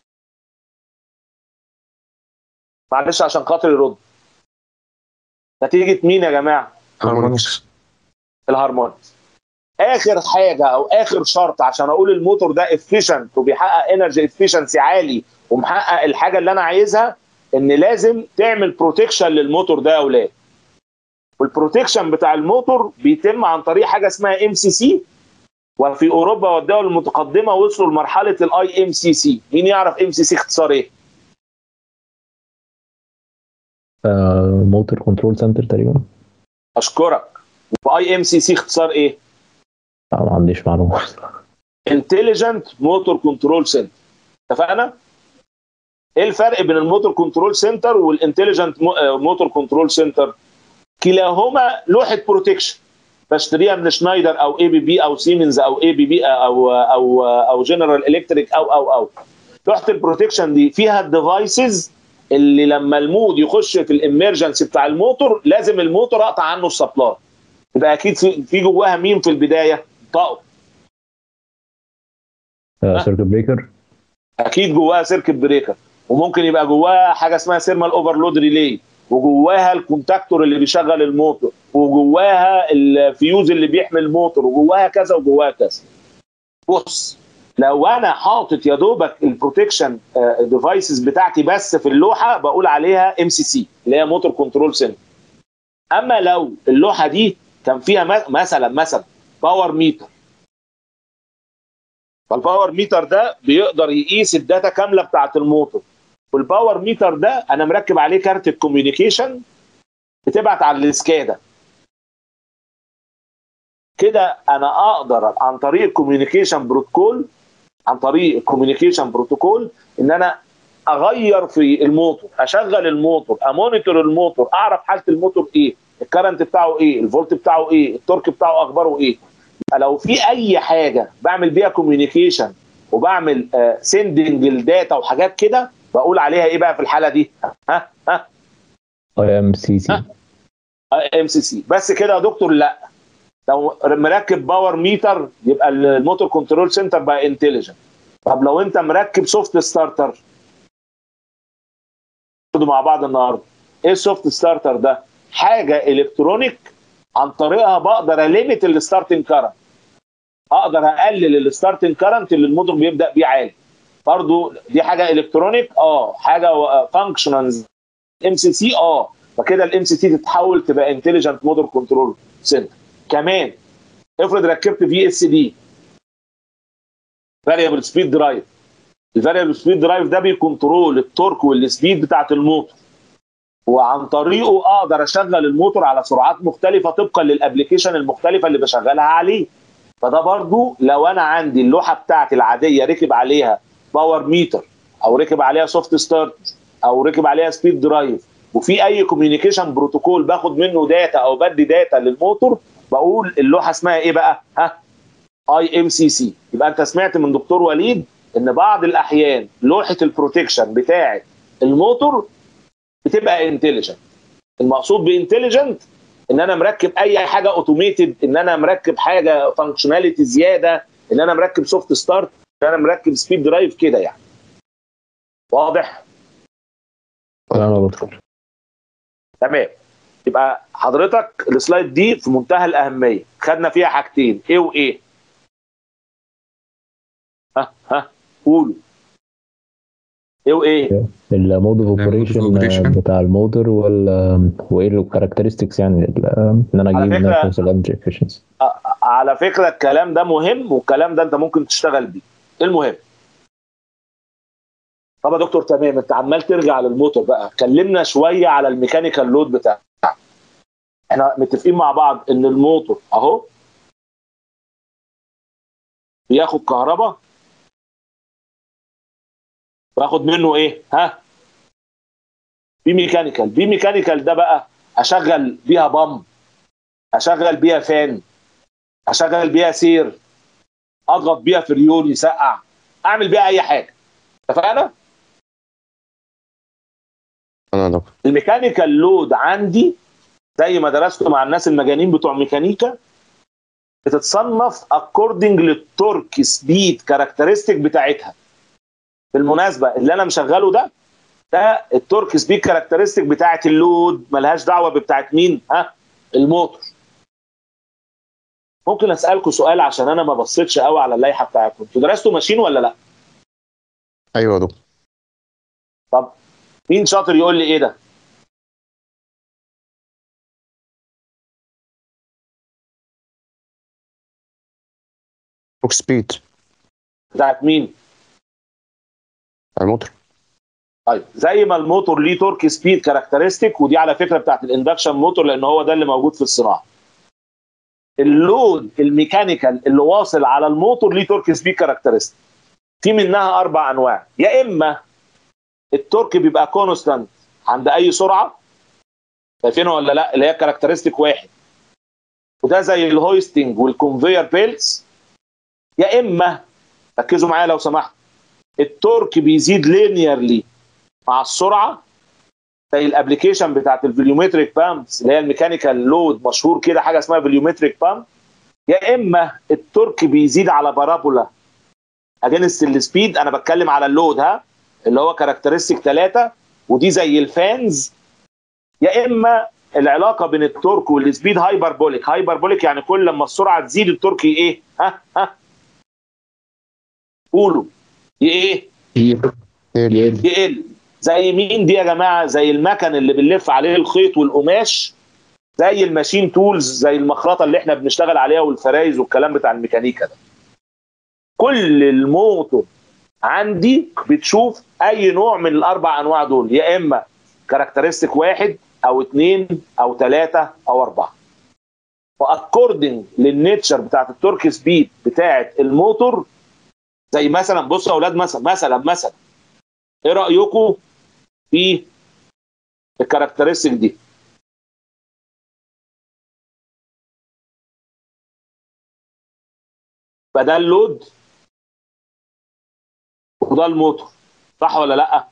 معلش عشان خاطر يرد نتيجه مين يا جماعه؟ هارمونكس الهارمونكس اخر حاجه او اخر شرط عشان اقول الموتور ده افيشنت وبيحقق انرجي افيشنسي عالي ومحقق الحاجه اللي انا عايزها ان لازم تعمل بروتكشن للموتور ده يا اولاد والبروتكشن بتاع الموتور بيتم عن طريق حاجه اسمها ام سي سي وفي اوروبا والدول المتقدمه وصلوا لمرحله الاي ام سي سي مين يعرف ام سي سي اختصار ايه موتور كنترول سنتر تقريبا اشكرك واي ام سي سي اختصار ايه لا، ما عنديش معلومه انتليجنت موتور كنترول سنتر اتفقنا ايه الفرق بين الموتور كنترول سنتر والانتليجنت موتور كنترول سنتر كلاهما لوحه بروتكشن بشتريها من شنايدر او اي بي بي او سيمنز او اي بي بي او او او جنرال الكتريك او او او لوحه البروتكشن دي فيها الديفايسز اللي لما المود يخش في الامرجنسي بتاع الموتور لازم الموتور اقطع عنه السبلاي يبقى اكيد في في جواها مين في البدايه طاقه سيركت بريكر اكيد جواها سيركت بريكر وممكن يبقى جواها حاجه اسمها سيرمال اوفرلود ريلي وجواها الكونتاكتور اللي بيشغل الموتور وجواها الفيوز اللي بيحمي الموتور وجواها كذا وجواها كذا بص لو انا حاطط يا دوبك البروتكشن ديفايسز بتاعتي بس في اللوحه بقول عليها ام سي سي اللي هي موتور كنترول سنتر اما لو اللوحه دي كان فيها م- مثلا مثلا باور ميتر فالباور ميتر ده بيقدر يقيس الداتا كامله بتاعت الموتور والباور ميتر ده انا مركب عليه كارت الكوميونيكيشن بتبعت على السكادا كده انا اقدر عن طريق الكوميونيكيشن بروتوكول عن طريق الكوميونيكيشن بروتوكول ان انا اغير في الموتور اشغل الموتور امونيتور الموتور اعرف حاله الموتور ايه الكرنت بتاعه ايه الفولت بتاعه ايه التورك بتاعه اخباره ايه لو في اي حاجه بعمل بيها كوميونيكيشن وبعمل سندنج الداتا وحاجات كده بقول عليها ايه بقى في الحاله دي ها ها اي ام سي سي ام سي سي بس كده يا دكتور لا لو مركب باور ميتر يبقى الموتور كنترول سنتر بقى انتليجنت طب لو انت مركب سوفت ستارتر برضه مع بعض النهارده ايه السوفت ستارتر ده حاجه الكترونيك عن طريقها بقدر الميت الستارتنج كارنت اقدر اقلل الستارتنج كارنت اللي الموتور بيبدا بيه عالي برضو دي حاجه الكترونيك اه حاجه فانكشنالز ام سي سي اه فكده الام سي سي تتحول تبقى انتليجنت موتور كنترول سنتر كمان افرض ركبت في اس دي فاريبل سبيد درايف الفاريبل سبيد درايف ده بيكنترول التورك والسبيد بتاعت الموتور وعن طريقه اقدر اشغل الموتور على سرعات مختلفه طبقا للابلكيشن المختلفه اللي بشغلها عليه فده برضو لو انا عندي اللوحه بتاعتي العاديه ركب عليها باور ميتر او ركب عليها سوفت ستارت او ركب عليها سبيد درايف وفي اي كوميونيكيشن بروتوكول باخد منه داتا او بدي داتا للموتور بقول اللوحه اسمها ايه بقى ها اي ام سي سي يبقى انت سمعت من دكتور وليد ان بعض الاحيان لوحه البروتكشن بتاعه الموتور بتبقى انتليجنت المقصود بانتليجنت ان انا مركب اي حاجه اوتوميتد ان انا مركب حاجه فانكشناليتي زياده ان انا مركب سوفت ستارت ان انا مركب سبيد درايف كده يعني واضح تمام يا دكتور تمام يبقى حضرتك السلايد دي في منتهى الاهميه خدنا فيها حاجتين ايه وايه ها ها قولوا ايه وايه المود اوف المود of اوبريشن operation. بتاع الموتور وال وايه الكاركترستكس يعني ال- ان انا على اجيب فكرة- نفس الانرجي افشنسي على فكره الكلام ده مهم والكلام ده انت ممكن تشتغل بيه المهم طب يا دكتور تمام انت عمال ترجع للموتور بقى كلمنا شويه على الميكانيكال لود بتاعك احنا متفقين مع بعض ان الموتور اهو بياخد كهرباء باخد منه ايه ها بي ميكانيكال بي ميكانيكال ده بقى اشغل بيها بامب اشغل بيها فان اشغل بيها سير اضغط بيها فريون يسقع اعمل بيها اي حاجه اتفقنا انا يا دكتور الميكانيكال لود عندي زي ما درسته مع الناس المجانين بتوع ميكانيكا بتتصنف اكوردنج للتورك سبيد كاركترستيك بتاعتها بالمناسبه اللي انا مشغله ده ده التورك سبيد كاركترستيك بتاعت اللود ملهاش دعوه بتاعت مين ها الموتور ممكن اسالكم سؤال عشان انا ما بصيتش قوي على اللائحه بتاعتكم انتوا درستوا ماشين ولا لا ايوه يا دكتور طب مين شاطر يقول لي ايه ده توك سبيد بتاعت مين على الموتور طيب زي ما الموتور ليه تورك سبيد كاركترستيك ودي على فكره بتاعت الاندكشن موتور لان هو ده اللي موجود في الصناعه اللود الميكانيكال اللي واصل على الموتور ليه تورك سبيد كاركترستيك في منها اربع انواع يا اما التورك بيبقى كونستانت عند اي سرعه شايفينه ولا لا اللي هي كاركترستيك واحد وده زي الهويستنج والكونفير بيلز يا اما ركزوا معايا لو سمحت التورك بيزيد لينيرلي مع السرعه زي الابلكيشن بتاعت الفوليومتريك بامبس اللي هي الميكانيكال لود مشهور كده حاجه اسمها فوليومتريك بامب يا اما التورك بيزيد على بارابولا اجينست السبيد انا بتكلم على اللود ها اللي هو كاركترستيك 3 ودي زي الفانز يا اما العلاقه بين التورك والسبيد هايبربوليك هايبربوليك يعني كل لما السرعه تزيد التورك ايه ها ها قولوا ايه يقل زي مين دي يا جماعه زي المكن اللي بنلف عليه الخيط والقماش زي الماشين تولز زي المخرطه اللي احنا بنشتغل عليها والفرايز والكلام بتاع الميكانيكا ده كل الموتور عندي بتشوف اي نوع من الاربع انواع دول يا اما كاركترستيك واحد او اثنين او ثلاثه او اربعه واكوردنج للنيتشر بتاعت التورك سبيد بتاعت الموتور زي مثلا بصوا يا اولاد مثلا مثلا مثلا ايه رايكم في الكاركترستيك دي فده اللود وده الموتور صح ولا لا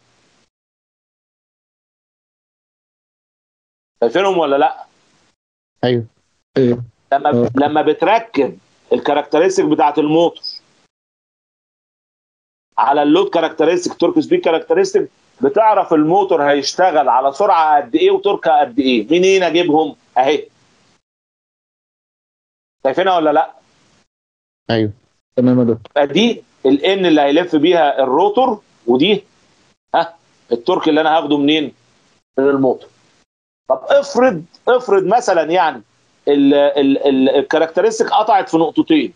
شايفينهم ولا لا ايوه لما لما بتركب الكاركترستيك بتاعت الموتور على اللود كاركترستيك تورك سبيد كاركترستيك بتعرف الموتور هيشتغل على سرعه قد ايه وتركه قد ايه منين اجيبهم اهي شايفينها ولا لا ايوه تمام يا دكتور يبقى دي الان اللي هيلف بيها الروتور ودي ها التورك اللي انا هاخده منين من الموتور طب افرض افرض مثلا يعني ال- ال- ال- الكاركترستيك قطعت في نقطتين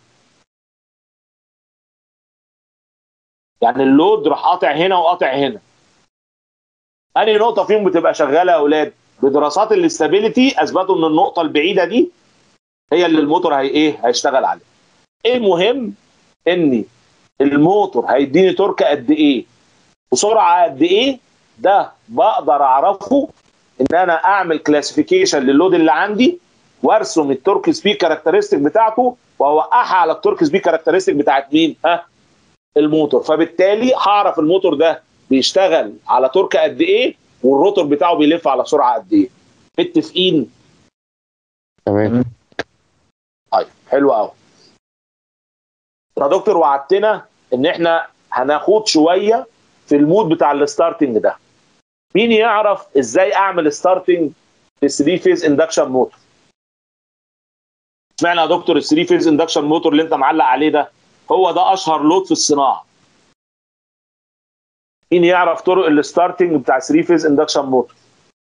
يعني اللود راح قاطع هنا وقاطع هنا انهي نقطه فيهم بتبقى شغاله يا اولاد بدراسات الاستابيليتي اثبتوا ان النقطه البعيده دي هي اللي الموتور هي ايه هيشتغل عليها المهم ان الموتور هيديني تورك قد ايه وسرعه قد ايه ده بقدر اعرفه ان انا اعمل كلاسيفيكيشن للود اللي عندي وارسم التورك سبيد كاركترستيك بتاعته واوقعها على التورك سبيد كاركترستيك بتاعت مين؟ ها؟ الموتور فبالتالي هعرف الموتور ده بيشتغل على تورك قد ايه والروتور بتاعه بيلف على سرعه قد ايه متفقين تمام طيب حلو قوي يا دكتور وعدتنا ان احنا هناخد شويه في المود بتاع الستارتنج ده مين يعرف ازاي اعمل ستارتنج في 3 فيز اندكشن موتور اشمعنى يا دكتور ال 3 فيز اندكشن موتور اللي انت معلق عليه ده هو ده اشهر لود في الصناعه مين يعرف طرق الستارتنج بتاع 3 فيز اندكشن موتور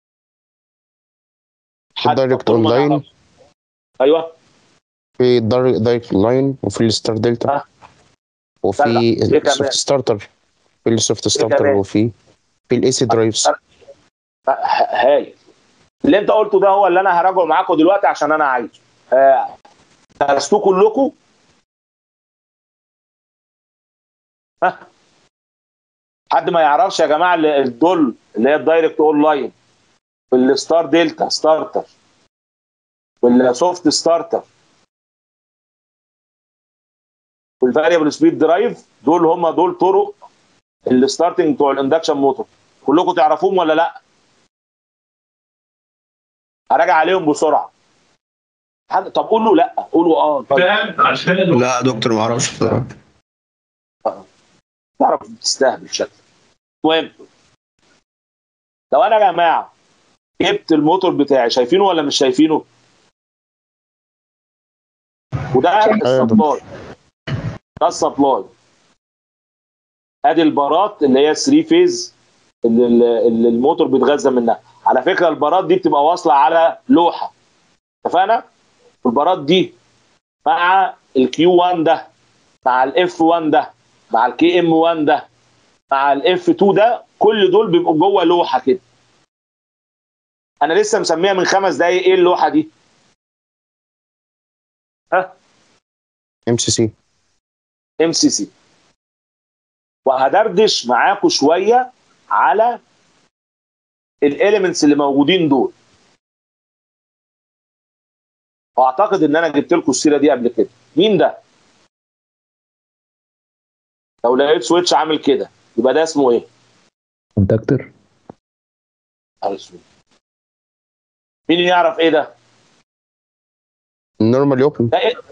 حد الدايركت طول ما اون لاين نعرف. ايوه في الدايركت لاين وفي الستار دلتا ها. وفي لا، لا. إيه كمان؟ السوفت ستارتر في السوفت ستارتر كمان؟ وفي في الاي سي درايفز ه- هاي اللي انت قلته ده هو اللي انا هراجعه معاكم دلوقتي عشان انا عايزه آه، درستوه كلكم ها حد ما يعرفش يا جماعه ال- الدول اللي هي الدايركت اون لاين والستار دلتا ستارتر والسوفت ستارتر والفاريبل سبيد درايف دول هم دول طرق الستارتنج بتوع الاندكشن موتور كلكم تعرفوهم ولا لا؟ هراجع عليهم بسرعه حد طب قولوا لا قولوا اه طيب لا يا دكتور ما اعرفش بصراحه تعرف تستهبل شكل المهم لو انا يا جماعه جبت الموتور بتاعي شايفينه ولا مش شايفينه؟ وده السبلاي ده السبلاي ادي البارات اللي هي 3 فيز اللي, اللي الموتور بيتغذى منها على فكره البارات دي بتبقى واصله على لوحه اتفقنا؟ البارات دي مع الكيو 1 ده مع الاف 1 ده مع الكي ام 1 ده مع الاف 2 ده كل دول بيبقوا جوه لوحه كده انا لسه مسميها من خمس دقايق ايه اللوحه دي ها ام سي سي ام سي سي وهدردش معاكم شويه على الاليمنتس اللي موجودين دول واعتقد ان انا جبت لكم السيره دي قبل كده مين ده لو لقيت سويتش عامل كده يبقى ده اسمه ايه كونتاكتور نهار أسود. مين يعرف ايه ده نورمالي اوبن ده ايه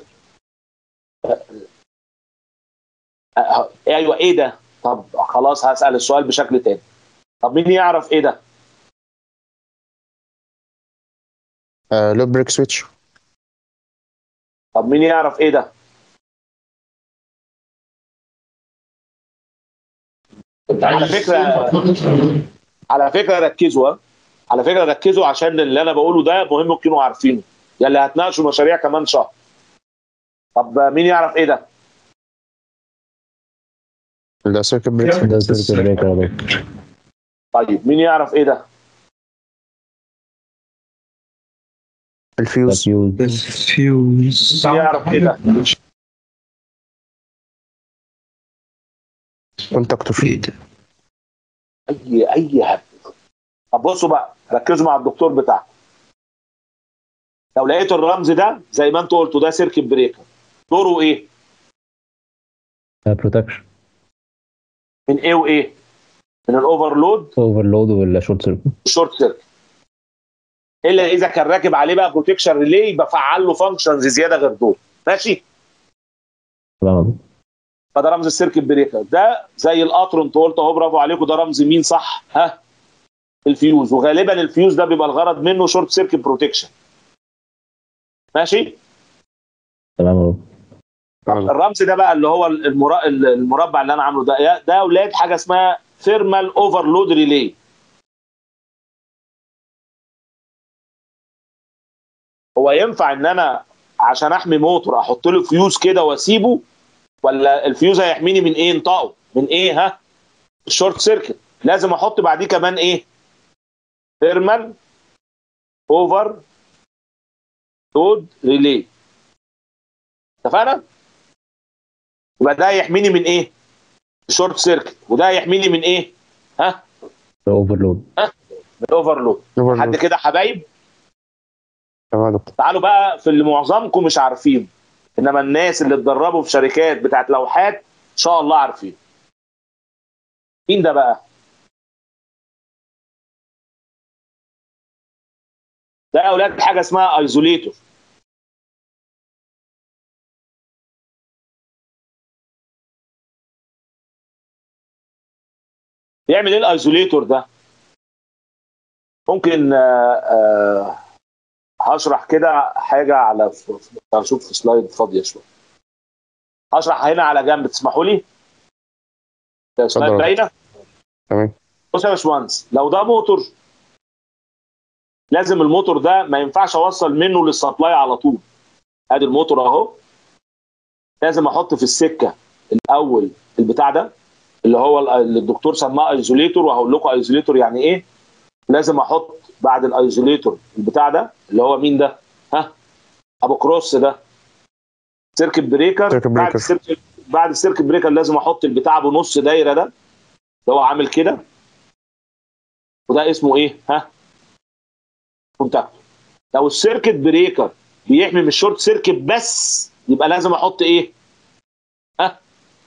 آه، ايوه ايه ده طب خلاص هسال السؤال بشكل تاني طب مين يعرف ايه ده لوب بريك سويتش طب مين يعرف ايه ده على فكره على فكره ركزوا ها؟ على فكره ركزوا عشان اللي انا بقوله ده مهم تكونوا عارفينه يلي هتناقشوا مشاريع كمان شهر طب مين يعرف ايه ده ده سيركت بريك ده سيركت بريكر يا دكتور طيب مين يعرف ايه ده ده الفيوز فيوز فيوز مين يعرف ايه ده كونتاكتور ايه ده اي اي هبد طب بصوا بقى ركزوا مع الدكتور بتاعكم لو لقيتوا الرمز ده زي ما انتوا قلتوا ده سيركت بريكر دوره ايه بروتكشن من ايه وايه من الاوفرلود اوفرلود ولا شورت سيركت والشورت سيركت الا اذا كان راكب عليه بقى بروتكشن ريلي بفعل له فانكشنز زياده غير دول ماشي تمام فده رمز السيركت بريكر ده زي القطر انت قلت اهو برافو عليكم ده رمز مين صح ها الفيوز وغالبا الفيوز ده بيبقى الغرض منه شورت سيركت بروتكشن ماشي تمام اهو الرمز ده بقى اللي هو المرا... المربع اللي انا عامله ده ده اولاد حاجه اسمها ثيرمال اوفرلود ريلي هو ينفع ان انا عشان احمي موتور احط له فيوز كده واسيبه ولا الفيوز هيحميني من ايه انطقه من ايه ها الشورت سيركت لازم احط بعديه كمان ايه ثيرمال اوفر لود ريلي اتفقنا يبقى ده يحميني من ايه الشورت سيركت وده يحميني من ايه ها اوفرلود من الاوفرلود حد كده حبايب تمام يا دكتور تعالوا بقى في اللي معظمكم مش عارفين انما الناس اللي اتدربوا في شركات بتاعت لوحات ان شاء الله عارفين مين ده بقى ده يا اولاد حاجه اسمها ايزوليتور بيعمل ايه الايزوليتور ده ممكن آه، آه، هشرح كده حاجه على هشوف في سلايد فاضيه شويه هشرح هنا على جنب تسمحوا لي سلايد اتفضل. باينه تمام بص يا باشمهندس لو ده موتور لازم الموتور ده ما ينفعش اوصل منه للسبلاي على طول ادي الموتور اهو لازم احط في السكه الاول البتاع ده اللي هو ال- اللي الدكتور سماه ايزوليتور وهقول لكم ايزوليتور يعني ايه لازم احط بعد الايزوليتور البتاع ده اللي هو مين ده ها ابو كروس ده سيركت بريكر سيركت بعد بريكر. السيركت بعد السيركت بريكر لازم احط البتاع ابو نص دايره ده اللي هو عامل كده وده اسمه ايه ها كونتاكتور لو السيركت بريكر بيحمي من الشورت سيركت بس يبقى لازم احط ايه ها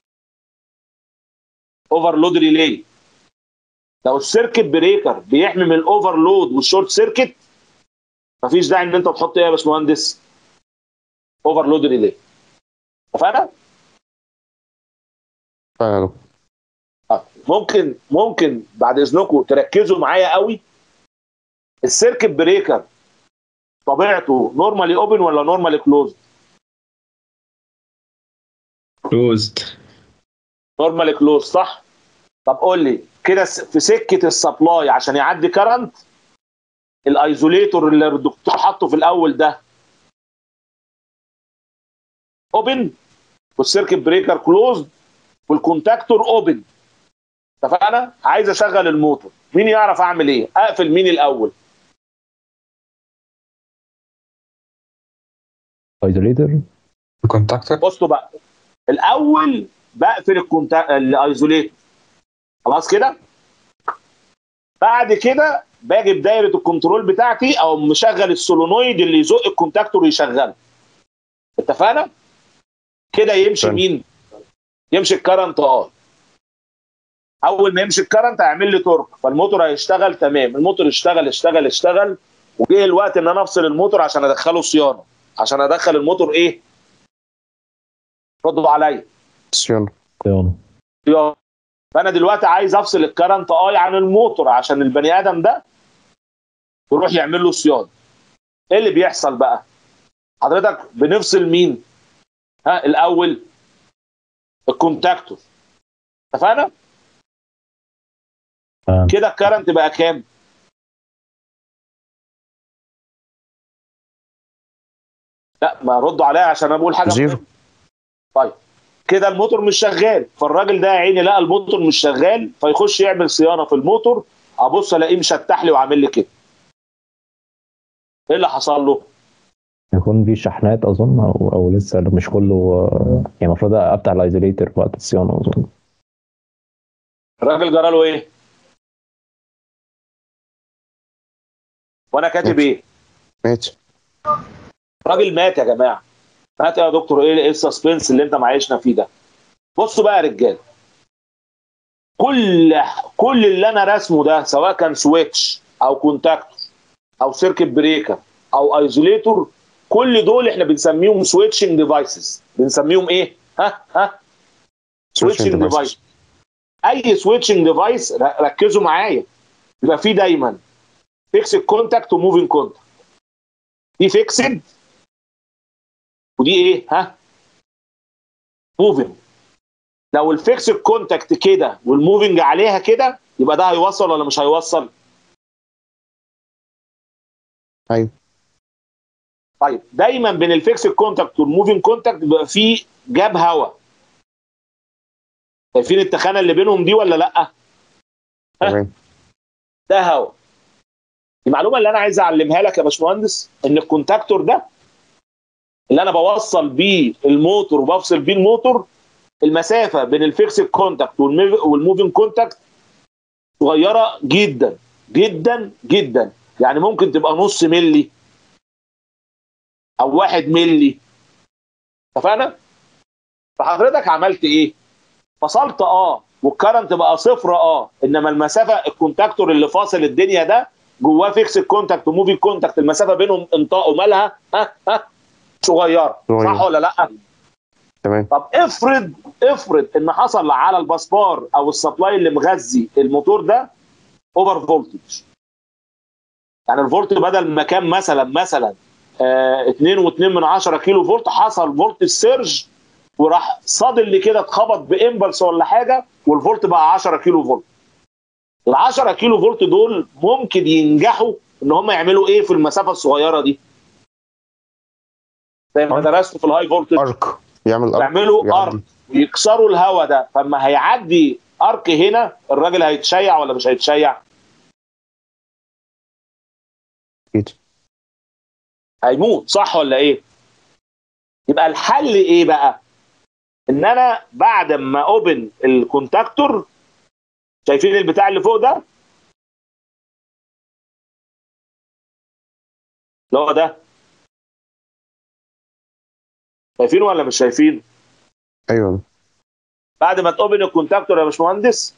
اوفرلود ريلي لو السيركت بريكر بيحمي من الاوفرلود والشورت سيركت مفيش داعي ان انت تحط ايه يا باشمهندس اوفرلود ريلي اتفقنا فعلا يا دكتور آه. ممكن ممكن بعد اذنكم تركزوا معايا قوي السيركت بريكر طبيعته نورمالي اوبن ولا نورمالي كلوز كلوزد نورمالي كلوز صح طب قول لي كده س- في سكه السبلاي عشان يعدي كرنت الايزوليتور اللي الدكتور حاطه في الاول ده اوبن والسيركت بريكر كلوز والكونتاكتور اوبن اتفقنا عايز اشغل الموتور مين يعرف اعمل ايه اقفل مين الاول ايزوليتر الكونتاكتور بصوا بقى الاول بقفل الكونتا الايزوليتور خلاص كده بعد كده باجي بدايره الكنترول بتاعتي او مشغل السولونويد اللي يزق الكونتاكتور يشغله اتفقنا كده يمشي تمام. مين يمشي الكرنت اه اول ما يمشي الكرنت هيعمل لي تورك فالموتور هيشتغل تمام الموتور اشتغل اشتغل اشتغل وجه الوقت ان انا افصل الموتور عشان ادخله صيانه عشان ادخل الموتور ايه ردوا عليا صيانة صيانه صيانه فانا دلوقتي عايز افصل الكرنت اي عن الموتور عشان البني ادم ده يروح يعمل له صيانه ايه اللي بيحصل بقى حضرتك بنفصل مين ها الاول الكونتاكتور اتفقنا تمام كده الكرنت بقى كام لا ما ردوا عليا عشان انا بقول حاجه زيرو. مهمة. طيب كده الموتور مش شغال فالراجل ده يا عيني لقى الموتور مش شغال فيخش يعمل صيانه في الموتور ابص الاقيه مشتح لي وعامل لي كده ايه اللي حصل له يكون في شحنات اظن او او لسه مش كله آه، يعني المفروض افتح الايزوليتر وقت الصيانه اظن الراجل جرى له ايه وانا كاتب ايه ماشي راجل مات يا جماعه مات يا دكتور ايه ايه السسبنس اللي انت معيشنا فيه ده بصوا بقى يا رجاله كل كل اللي انا راسمه ده سواء كان سويتش او كونتاكتور او سيركت بريكر او ايزوليتور كل دول احنا بنسميهم سويتشنج ديفايسز بنسميهم ايه ها ها سويتشنج devices. ديفايس اي سويتشنج ديفايس ركزوا معايا يبقى فيه دايما فيكسد كونتاكت وموفينج كونتاكت دي فيكسد ودي ايه ها موفينج لو الفيكسد كونتاكت كده والموفينج عليها كده يبقى ده هيوصل ولا مش هيوصل ايوه طيب دايما بين الفيكسد كونتاكت والموفينج كونتاكت بيبقى فيه جاب هواء شايفين التخانه اللي بينهم دي ولا لا تمام ده هواء المعلومه اللي انا عايز اعلمها لك يا باشمهندس ان الكونتاكتور ده اللي انا بوصل بيه الموتور وبفصل بيه الموتور المسافه بين الفيكسد كونتاكت والموفينج كونتاكت صغيره جدا جدا جدا يعني ممكن تبقى نص ملي او واحد ملي اتفقنا؟ فحضرتك عملت ايه؟ فصلت اه والكرنت بقى صفر اه انما المسافه الكونتاكتور اللي فاصل الدنيا ده جواه فيكس كونتاكت وموفي كونتاكت المسافه بينهم انطاء ومالها ها ها صغيره صغيرة. صح ولا لا؟ تمام طب افرض افرض ان حصل على البسبار او السبلاي اللي مغذي الموتور ده اوفر فولتج يعني الفولت بدل ما كان مثلا مثلا آه 2.2 من 10 كيلو فولت حصل فولت سيرج وراح صادل اللي كده اتخبط بامبلس ولا حاجه والفولت بقى 10 كيلو فولت ال 10 كيلو فولت دول ممكن ينجحوا ان هم يعملوا ايه في المسافه الصغيره دي زي ما درستوا في الهاي فولتج ارك يعمل ارك يعملوا يعدي. ارك ويكسروا الهواء ده فما هيعدي ارك هنا الراجل هيتشيع ولا مش هيتشيع أكيد. هيموت صح ولا ايه يبقى الحل ايه بقى ان انا بعد ما اوبن الكونتاكتور شايفين البتاع اللي فوق ده اللي هو ده شايفين ولا مش شايفين ايوه بعد ما تأوبن الكونتاكتور يا باشمهندس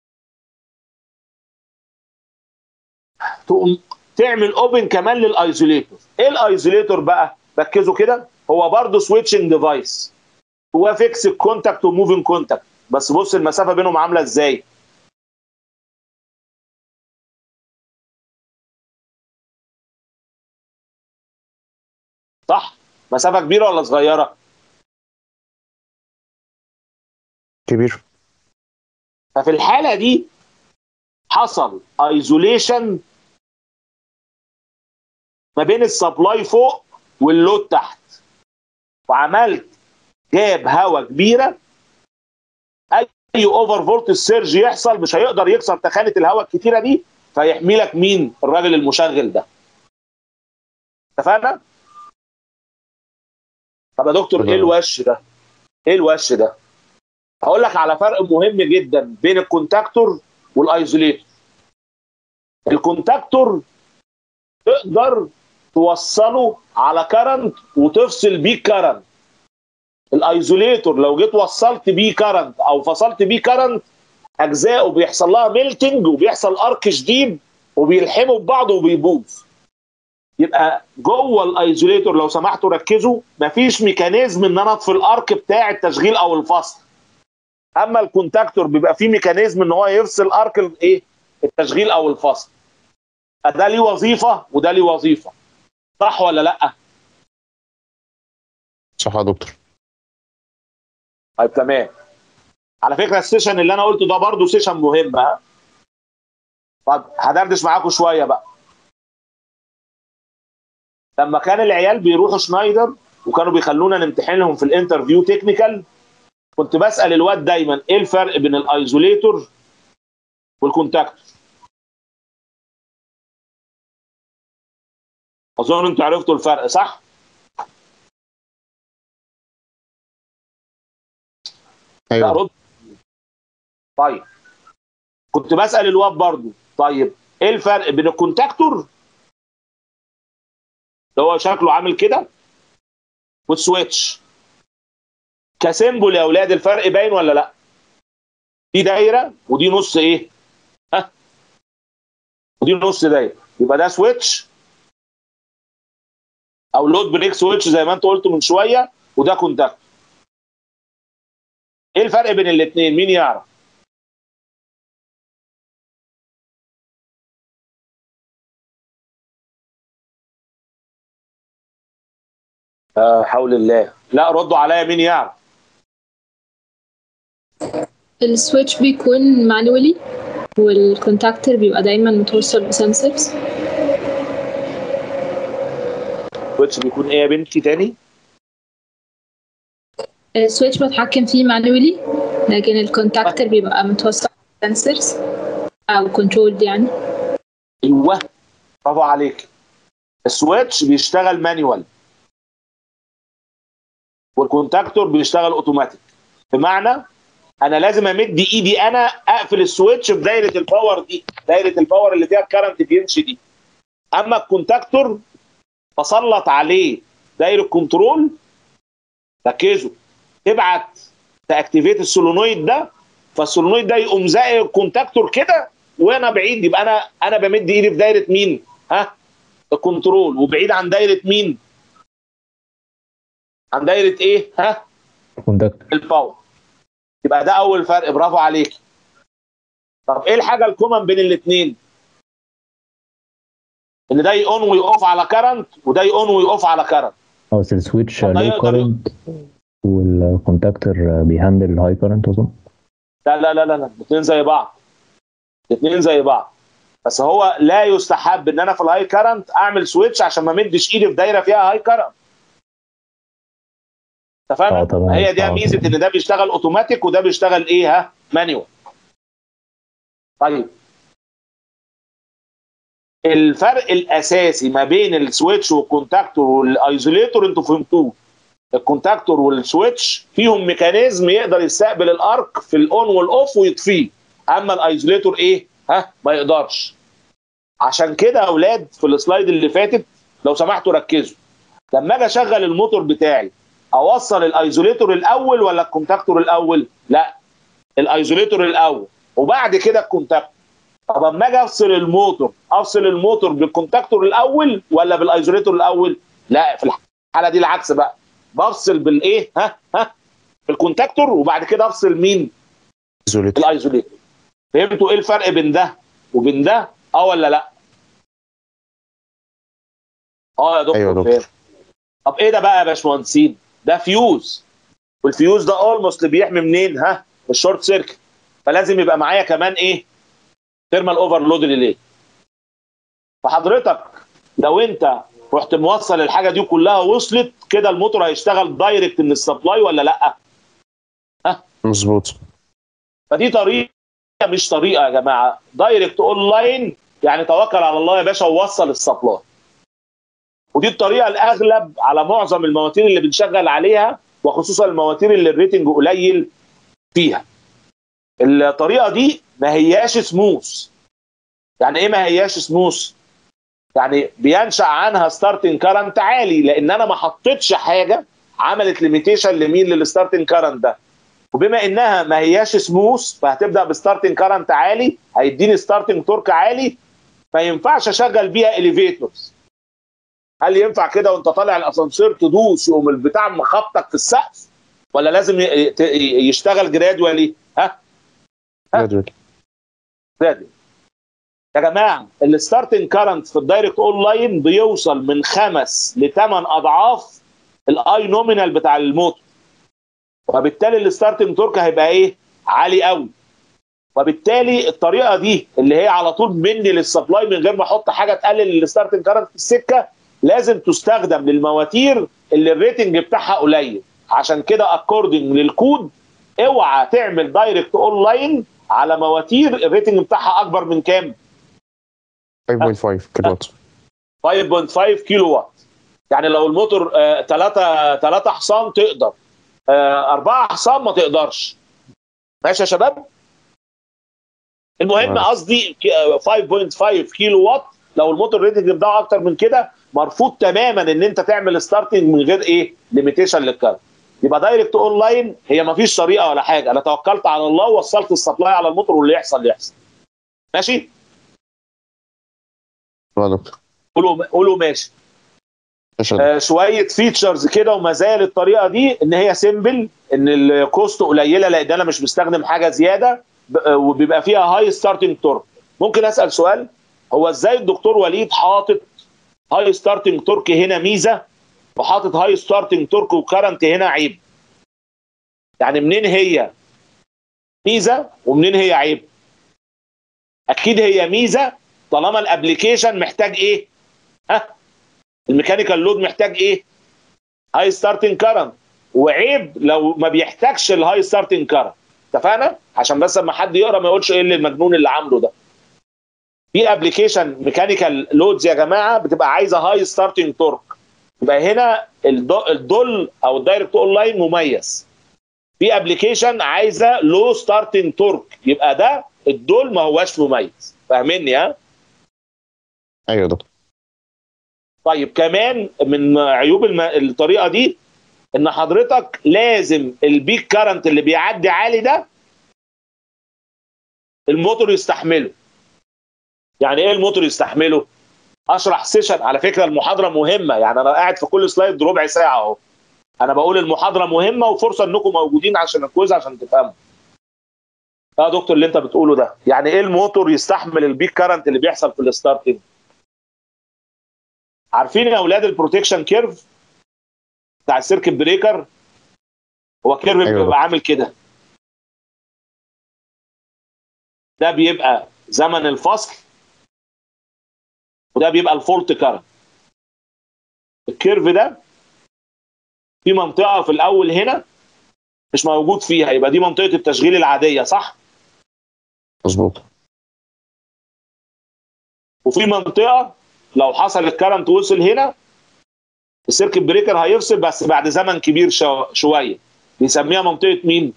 تقوم تعمل اوبن كمان للايزوليتور ايه الايزوليتور بقى ركزوا كده هو برضه سويتشنج ديفايس هو فيكس كونتاكت وموفينج كونتاكت بس بص المسافه بينهم عامله ازاي صح مسافه كبيره ولا صغيره كبير ففي الحاله دي حصل ايزوليشن ما بين السبلاي فوق واللود تحت وعملت جاب هواء كبيره اي اوفر فولت سيرج يحصل مش هيقدر يكسر تخانه الهواء الكتيره دي فيحمي لك مين الراجل المشغل ده اتفقنا طب يا دكتور ايه تمام. الوش ده ايه الوش ده هقول لك على فرق مهم جدا بين الكونتاكتور والايزوليتور الكونتاكتور تقدر توصله على كرنت وتفصل بيه كرنت الايزوليتور لو جيت وصلت بيه كرنت او فصلت بيه كرنت اجزائه بيحصل لها ميلتنج وبيحصل ارك شديد وبيلحموا ببعض وبيبوظ يبقى جوه الايزوليتور لو سمحتوا ركزوا مفيش ميكانيزم ان انا اطفي الارك بتاع التشغيل او الفصل اما الكونتاكتور بيبقى فيه ميكانيزم ان هو يفصل ارك الايه التشغيل او الفصل ده ليه وظيفه وده ليه وظيفه صح ولا لا صح يا دكتور طيب تمام على فكره السيشن اللي انا قلته ده برضه سيشن مهم ها طب هدردش معاكم شويه بقى لما كان العيال بيروحوا شنايدر وكانوا بيخلونا نمتحنهم في الانترفيو تكنيكال كنت بسال الواد دايما ايه الفرق بين الايزوليتور والكونتاكتور اظن انتوا عرفتوا الفرق صح لا ايوه رد طيب كنت بسأل الواد برضو طيب ايه الفرق بين الكونتاكتور اللي هو شكله عامل كده والسويتش كسيمبل يا اولاد الفرق باين ولا لا دي دايره ودي نص ايه ها ودي نص دايره يبقى ده سويتش او لود بريك سويتش زي ما انت قلت من شويه وده كونتاكتور ايه الفرق بين الاثنين مين يعرف آه حول الله لا ردوا عليا مين يعرف السويتش بيكون مانوالي والكونتاكتور بيبقى دايما متوصل بسنسرز سويتش بيكون ايه يا بنتي تاني السويتش بتحكم فيه مانوالي لكن الكونتاكتور بيبقى متوصل بسنسرز او كنترول يعني ايوه برافو عليك السويتش بيشتغل مانيوال والكونتاكتور بيشتغل اوتوماتيك بمعنى انا لازم امد ايدي انا اقفل السويتش في دايره الباور دي دايره الباور اللي فيها الكرنت بيمشي دي اما الكونتاكتور بسلط عليه دايره كنترول ركزوا تبعت تاكتيفيت السولونويد ده فالسولونويد ده يقوم زائق الكونتاكتور كده وانا بعيد يبقى انا انا بمد ايدي في دايره مين؟ ها؟ الكنترول وبعيد عن دايره مين؟ عن دايره ايه؟ ها؟ كوندكتور الباور يبقى ده اول فرق برافو عليك طب ايه الحاجه الكومن بين الاثنين؟ ان ده يقون ويقف على كرنت وده يقون ويقف على كرنت اه بس السويتش طب ده لو يقدر- كورنت والكونتاكتور بيهندل هاي كورنت اظن لا لا لا لا لا الاثنين زي بعض الاثنين زي بعض بس هو لا يستحب ان انا في الهاي كرنت اعمل سويتش عشان ما مدش ايدي في دايره فيها هاي كرنت اه اتفقنا؟ تمام هي دي اه ميزه ان ده بيشتغل اوتوماتيك وده بيشتغل ايه ها مانيوال طيب الفرق الاساسي ما بين السويتش والكونتاكتور والايزوليتور انتوا فهمتوه الكونتاكتور والسويتش فيهم ميكانيزم يقدر يستقبل الارك في الاون والاوف ويطفيه اما الايزوليتور ايه ها ما يقدرش عشان كده يا اولاد في السلايد اللي فاتت لو سمحتوا ركزوا لما اجي اشغل الموتور بتاعي اوصل الايزوليتور الاول ولا الكونتاكتور الاول لا الايزوليتور الاول وبعد كده الكونتاكتور طب اما اجي افصل الموتور افصل الموتور بالكونتاكتور الاول ولا بالايزوليتور الاول لا في الحاله دي العكس بقى بفصل بالايه ها ها بالكونتاكتور وبعد كده افصل مين ايزوليتور الايزوليتور فهمتوا ايه الفرق بين ده وبين ده اه ولا لا اه يا دكتور أيوة يا دكتور. فهم. طب ايه ده بقى يا باشمهندسين ده فيوز والفيوز ده اولموست بيحمي منين ها الشورت سيركت فلازم يبقى معايا كمان ايه ثيرمال اوفرلود ريلي فحضرتك لو انت رحت موصل الحاجه دي كلها وصلت كده الموتور هيشتغل دايركت من السبلاي ولا لا مظبوط فدي طريقه مش طريقه يا جماعه دايركت اون لاين يعني توكل على الله يا باشا ووصل السبلاي ودي الطريقه الاغلب على معظم المواتير اللي بنشغل عليها وخصوصا المواتير اللي الريتنج قليل فيها الطريقه دي ما هياش سموث يعني ايه ما هياش سموث يعني بينشا عنها ستارتنج كارنت عالي لان انا ما حطيتش حاجه عملت ليميتيشن لمين للستارتنج كارنت ده وبما انها ما هياش سموث فهتبدا بستارتنج كارنت عالي هيديني ستارتنج تورك عالي ما ينفعش اشغل بيها اليفيتورز هل ينفع كده وانت طالع الاسانسير تدوس يقوم البتاع مخبطك في السقف ولا لازم ي- ت- يشتغل جرادولي ها جدول جرادولي يا جماعه الستارتنج كارنت في الدايركت اون لاين بيوصل من خمس لثمان اضعاف الاي نومينال بتاع الموتور وبالتالي الستارتنج تورك هيبقى ايه عالي قوي وبالتالي الطريقه دي اللي هي على طول مني للسبلاي من غير ما احط حاجه تقلل الستارتنج كارنت في السكه لازم تستخدم للمواتير اللي الريتنج بتاعها قليل عشان كده اكوردنج للكود اوعى تعمل دايركت اون لاين على مواتير الريتنج بتاعها اكبر من كام 5.5 كيلو وات 5.5 كيلو وات يعني لو الموتور 3 3 حصان تقدر 4 حصان ما تقدرش ماشي يا شباب المهم تمام. قصدي ك- آه، 5.5 كيلو وات لو الموتور ريتنج بتاعه اكتر من كده مرفوض تماما ان انت تعمل ستارتنج من غير ايه ليميتيشن للكارت يبقى دايركت اون لاين هي ما فيش طريقه ولا حاجه انا توكلت على الله ووصلت السبلاي على الموتور واللي يحصل يحصل ماشي اه يا دكتور قولوا قولوا ماشي عشان آه، شويه فيتشرز كده ومزايا للطريقه دي ان هي سيمبل ان الكوست قليله لان انا مش مستخدم حاجه زياده ب- آه، وبيبقى فيها هاي ستارتنج تورك ممكن اسال سؤال هو ازاي الدكتور وليد حاطط هاي ستارتنج تورك هنا ميزه وحاطط هاي ستارتنج تورك وكرنت هنا عيب يعني منين هي ميزه ومنين هي عيب اكيد هي ميزه طالما الابلكيشن محتاج ايه ها الميكانيكال لود محتاج ايه هاي ستارتنج كارنت وعيب لو ما بيحتاجش الهاي ستارتنج كارنت اتفقنا عشان بس لما حد يقرا ما يقولش ايه اللي المجنون اللي عامله ده في ابلكيشن ميكانيكال لودز يا جماعه بتبقى عايزه هاي ستارتنج تورك يبقى هنا الدو- الدول او الدايركت اون لاين مميز في ابلكيشن عايزه لو ستارتنج تورك يبقى ده الدول ما هواش مميز فاهمني ها ايوه يا دكتور طيب كمان من عيوب الم... الطريقه دي ان حضرتك لازم البيك كارنت اللي بيعدي عالي ده الموتور يستحمله يعني ايه الموتور يستحمله اشرح سيشن على فكره المحاضره مهمه يعني انا قاعد في كل سلايد ربع ساعه اهو انا بقول المحاضره مهمه وفرصه انكم موجودين عشان الكويز عشان تفهموا اه دكتور اللي انت بتقوله ده يعني ايه الموتور يستحمل البيك كارنت اللي بيحصل في الستارتنج عارفين يا اولاد البروتكشن كيرف بتاع السيركت بريكر هو كيرف أيوة. بيبقى عامل كده ده بيبقى زمن الفصل وده بيبقى الفولت كارنت الكيرف ده في منطقه في الاول هنا مش موجود فيها يبقى دي منطقه التشغيل العاديه صح مظبوط وفي منطقه لو حصل الكرنت وصل هنا السيركت بريكر هيفصل بس بعد زمن كبير شو- شويه بيسميها منطقه مين؟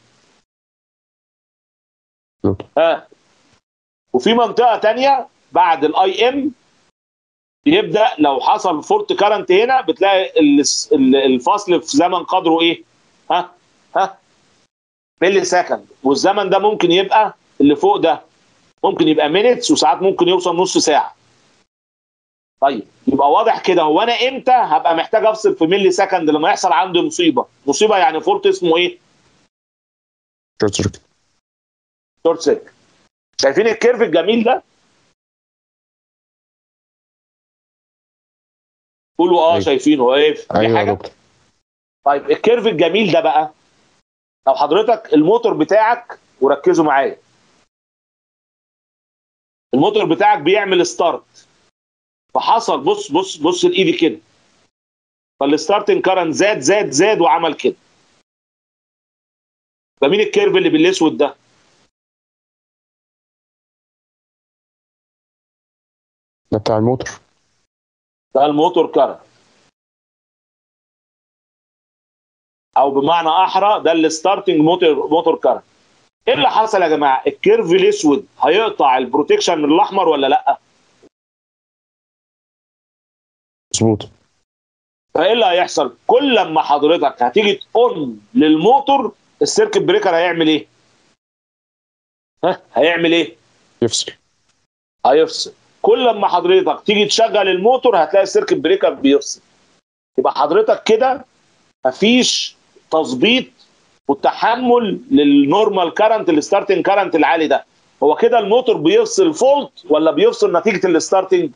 مم. ها وفي منطقه تانية بعد الاي ام بيبدا لو حصل فورت كرنت هنا بتلاقي ال- ال- الفصل في زمن قدره ايه؟ ها ها ملي سكند والزمن ده ممكن يبقى اللي فوق ده ممكن يبقى مينتس وساعات ممكن يوصل نص ساعه طيب يبقى واضح كده هو انا امتى هبقى محتاج افصل في ملي سكند لما يحصل عندي مصيبه مصيبه يعني فولت اسمه ايه شورت سيركت شورت سيركت شايفين الكيرف الجميل ده قولوا اه أيوة. شايفينه ايه دي ايوه يا حاجه دكتور طيب الكيرف الجميل ده بقى لو حضرتك الموتور بتاعك وركزوا معايا الموتور بتاعك بيعمل ستارت فحصل بص بص بص لايدي كده فالستارتنج كارنت زاد زاد زاد وعمل كده فمين الكيرف اللي بالاسود ده؟ ده بتاع الموتور ده الموتور كارنت او بمعنى احرى ده الستارتنج موتور موتور كارنت ايه اللي حصل يا جماعه الكيرف الاسود هيقطع البروتكشن من الاحمر ولا لا مظبوط فايه اللي هيحصل كل لما حضرتك هتيجي تقول للموتور السيركت بريكر هيعمل ايه ها هيعمل ايه يفصل هيفصل كل لما حضرتك تيجي تشغل الموتور هتلاقي السيركت بريكر بيفصل يبقى حضرتك كده مفيش تظبيط والتحمل للنورمال كارنت الستارتنج كارنت العالي ده هو كده الموتور بيفصل فولت ولا بيفصل نتيجه الستارتنج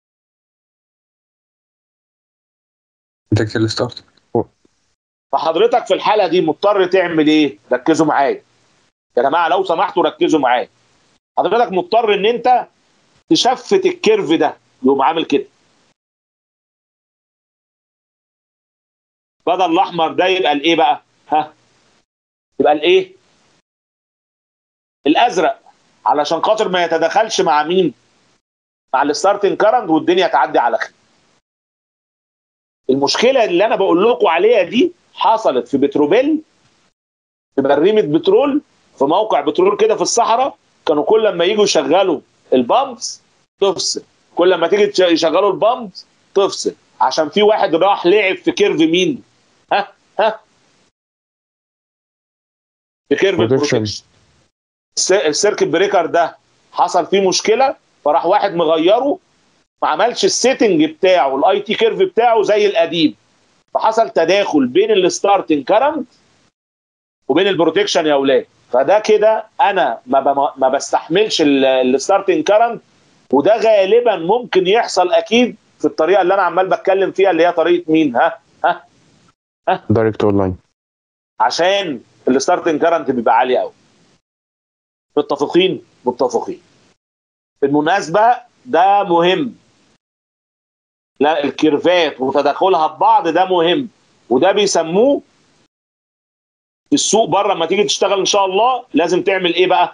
نتيجة الستارت فحضرتك في الحاله دي مضطر تعمل ايه ركزوا معايا يا جماعه لو سمحتوا ركزوا معايا حضرتك مضطر ان انت تشفت الكيرف ده يقوم عامل كده بدل الاحمر ده يبقى الايه بقى ها يبقى الايه الازرق علشان خاطر ما يتدخلش مع مين مع الستارتنج كارنت والدنيا تعدي على خير المشكله اللي انا بقول لكم عليها دي حصلت في بتروبيل في بريمه بترول في موقع بترول كده في الصحراء كانوا كل لما يجوا يشغلوا البامبس تفصل كل لما تيجي تش- يشغلوا البامبس تفصل عشان في واحد راح لعب في كيرف مين ها ها في كيرف Protection. البروتكشن الس- السيركت بريكر ده حصل فيه مشكله فراح واحد مغيره ما عملش السيتنج بتاعه الاي تي كيرف بتاعه زي القديم فحصل تداخل بين الستارتنج كرنت وبين البروتكشن يا اولاد فده كده انا ما, بم- ما بستحملش الستارتنج كرنت وده غالبا ممكن يحصل اكيد في الطريقه اللي انا عمال بتكلم فيها اللي هي طريقه مين ها ها دايركت اون لاين عشان الستارتنج كرنت بيبقى عالي قوي متفقين متفقين بالمناسبه ده مهم لا الكيرفات وتداخلها ببعض ده مهم وده بيسموه في السوق بره لما تيجي تشتغل ان شاء الله لازم تعمل ايه بقى؟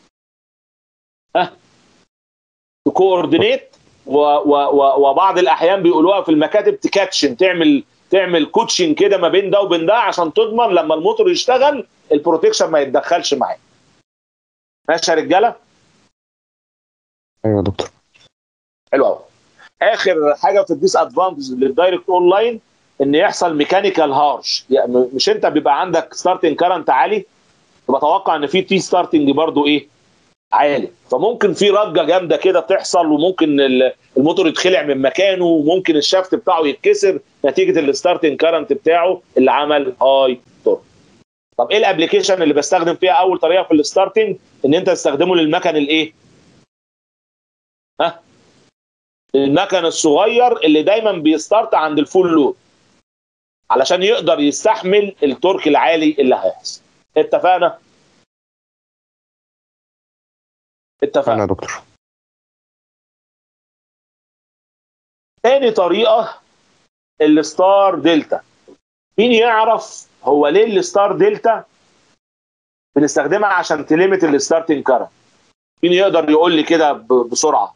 ها تكوردينيت و و و وبعض الاحيان بيقولوها في المكاتب تكاتشن تعمل تعمل كوتشن كده ما بين ده وبين ده عشان تضمن لما الموتور يشتغل البروتكشن ما يتدخلش معاه ماشي يا رجاله ايوه يا دكتور حلو قوي اخر حاجه في الديس ادفانتج للدايركت اون لاين ان يحصل ميكانيكال هارش يعني مش انت بيبقى عندك ستارتنج كارنت عالي بتوقع ان في تي ستارتنج برضو ايه عالي فممكن في رجه جامده كده تحصل وممكن ال- الموتور يتخلع من مكانه وممكن الشافت بتاعه يتكسر نتيجه الستارتنج كارنت بتاعه اللي عمل هاي تورك طب ايه الابلكيشن اللي بستخدم فيها اول طريقه في الستارتنج ان انت تستخدمه للمكن الايه ها المكن الصغير اللي دايما بيستارت عند الفول لود علشان يقدر يستحمل التورك العالي اللي هيحصل اتفقنا انا اتفقنا يا دكتور تاني طريقه الستار دلتا مين يعرف هو ليه الستار دلتا بنستخدمها عشان تليمت الستارتنج كارنت مين يقدر يقول لي كده ب- بسرعه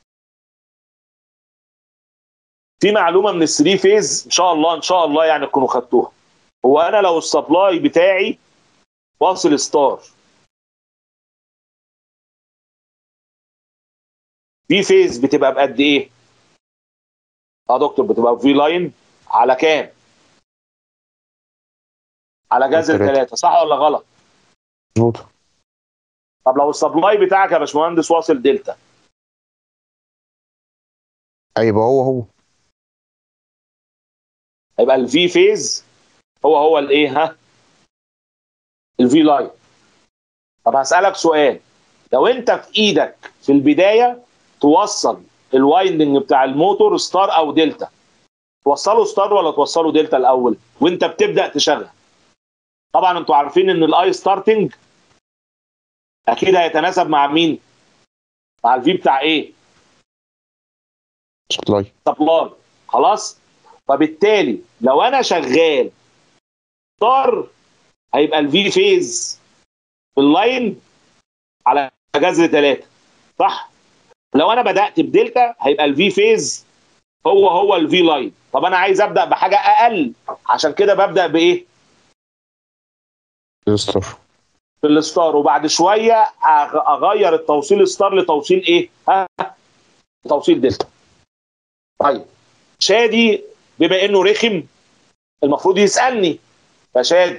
في معلومه من الثري فيز ان شاء الله ان شاء الله يعني تكونوا خدتوها هو انا لو السبلاي بتاعي واصل ستار في فيز بتبقى بقد ايه؟ اه دكتور بتبقى في لاين على كام؟ على جذر تلاتة. ثلاثة صح ولا غلط؟ مظبوط طب لو السبلاي بتاعك يا باشمهندس واصل دلتا هيبقى هو هو هيبقى الفي فيز هو هو الايه ها؟ الفي لاين طب هسألك سؤال لو انت في ايدك في البداية توصل الوايندنج بتاع الموتور ستار او دلتا توصله ستار ولا توصله دلتا الاول وانت بتبدأ تشغل طبعا انتوا عارفين ان الاي ستارتنج اكيد هيتناسب مع مين مع الفي بتاع ايه سبلاي سبلاي خلاص فبالتالي لو انا شغال ستار هيبقى الفي فيز في اللاين على جذر ثلاثة صح لو انا بدات بدلتا هيبقى الفي فيز هو هو الفي لاين طب انا عايز ابدا بحاجه اقل عشان كده ببدا بايه ريزستور في الستار وبعد شويه أغ- اغير التوصيل ستار لتوصيل ايه ها توصيل دلتا طيب شادي بما انه رخم المفروض يسالني فشادي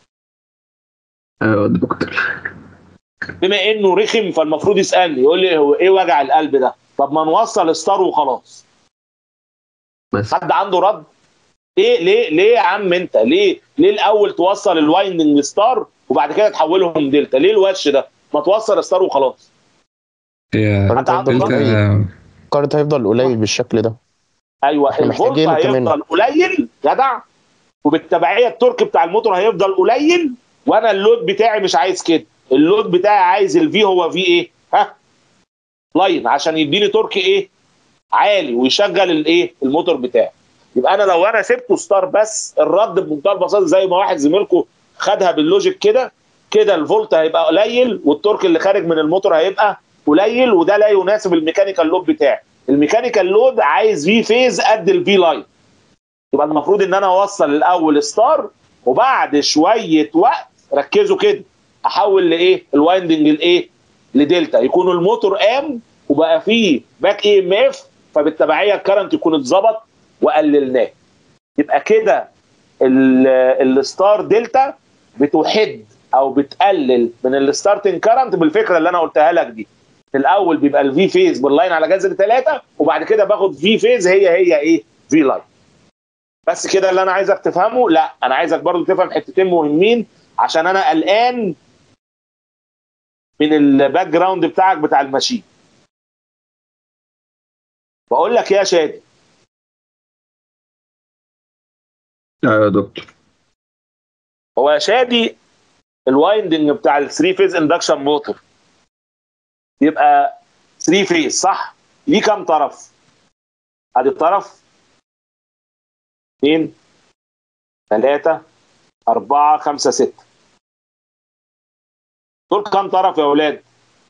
ايوه دكتور بما انه رخم فالمفروض يسالني يقول لي هو ايه وجع القلب ده طب ما نوصل ستار وخلاص بس حد عنده رد ليه ليه ليه يا عم انت ليه ليه الاول توصل الوايندنج ستار وبعد كده تحولهم دلتا ليه الوش ده ما توصل ستار وخلاص هي حد الكارنت عنده هيفضل رد قليل دلتا الكارنت هيفضل قليل بالشكل ده ايوه احنا الفولت محتاجينه كمان. هيفضل قليل جدع وبالتبعيه التورك بتاع الموتور هيفضل قليل وانا اللود بتاعي مش عايز كده اللود بتاعي عايز الفي هو في ايه ها لاين عشان يديني تورك ايه عالي ويشغل الايه الموتور بتاعي يبقى انا لو انا سبته ستار بس الرد بمنتهى البساطه زي ما واحد زميلكم خدها باللوجيك كده كده الفولت هيبقى قليل والتورك اللي خارج من الموتور هيبقى قليل وده لا يناسب الميكانيكال لود بتاعي الميكانيكال لود عايز في فيز قد الفي لاين يبقى المفروض ان انا اوصل الاول ستار وبعد شويه وقت ركزوا كده احول لايه الوايندنج الايه لدلتا يكون الموتور قام وبقى فيه باك اي ام اف فبالتبعيه الكرنت يكون اتظبط وقللناه يبقى كده ال- الستار دلتا بتحد او بتقلل من الستارتنج كرنت بالفكره اللي انا قلتها لك دي في الاول بيبقى الفي فيز باللاين على جذر ثلاثه وبعد كده باخد في فيز هي هي ايه في لاين بس كده اللي انا عايزك تفهمه لا انا عايزك برضو تفهم حتتين مهمين عشان انا قلقان من الباك جراوند بتاعك بتاع الماشين بقول لك يا شادي ايوه يا دكتور هو يا شادي الوايندنج بتاع الثري فيز اندكشن موتور يبقى 3 فيز صح؟ ليه كام طرف؟ ادي الطرف اثنين ثلاثة أربعة خمسة ستة دول كام طرف يا أولاد؟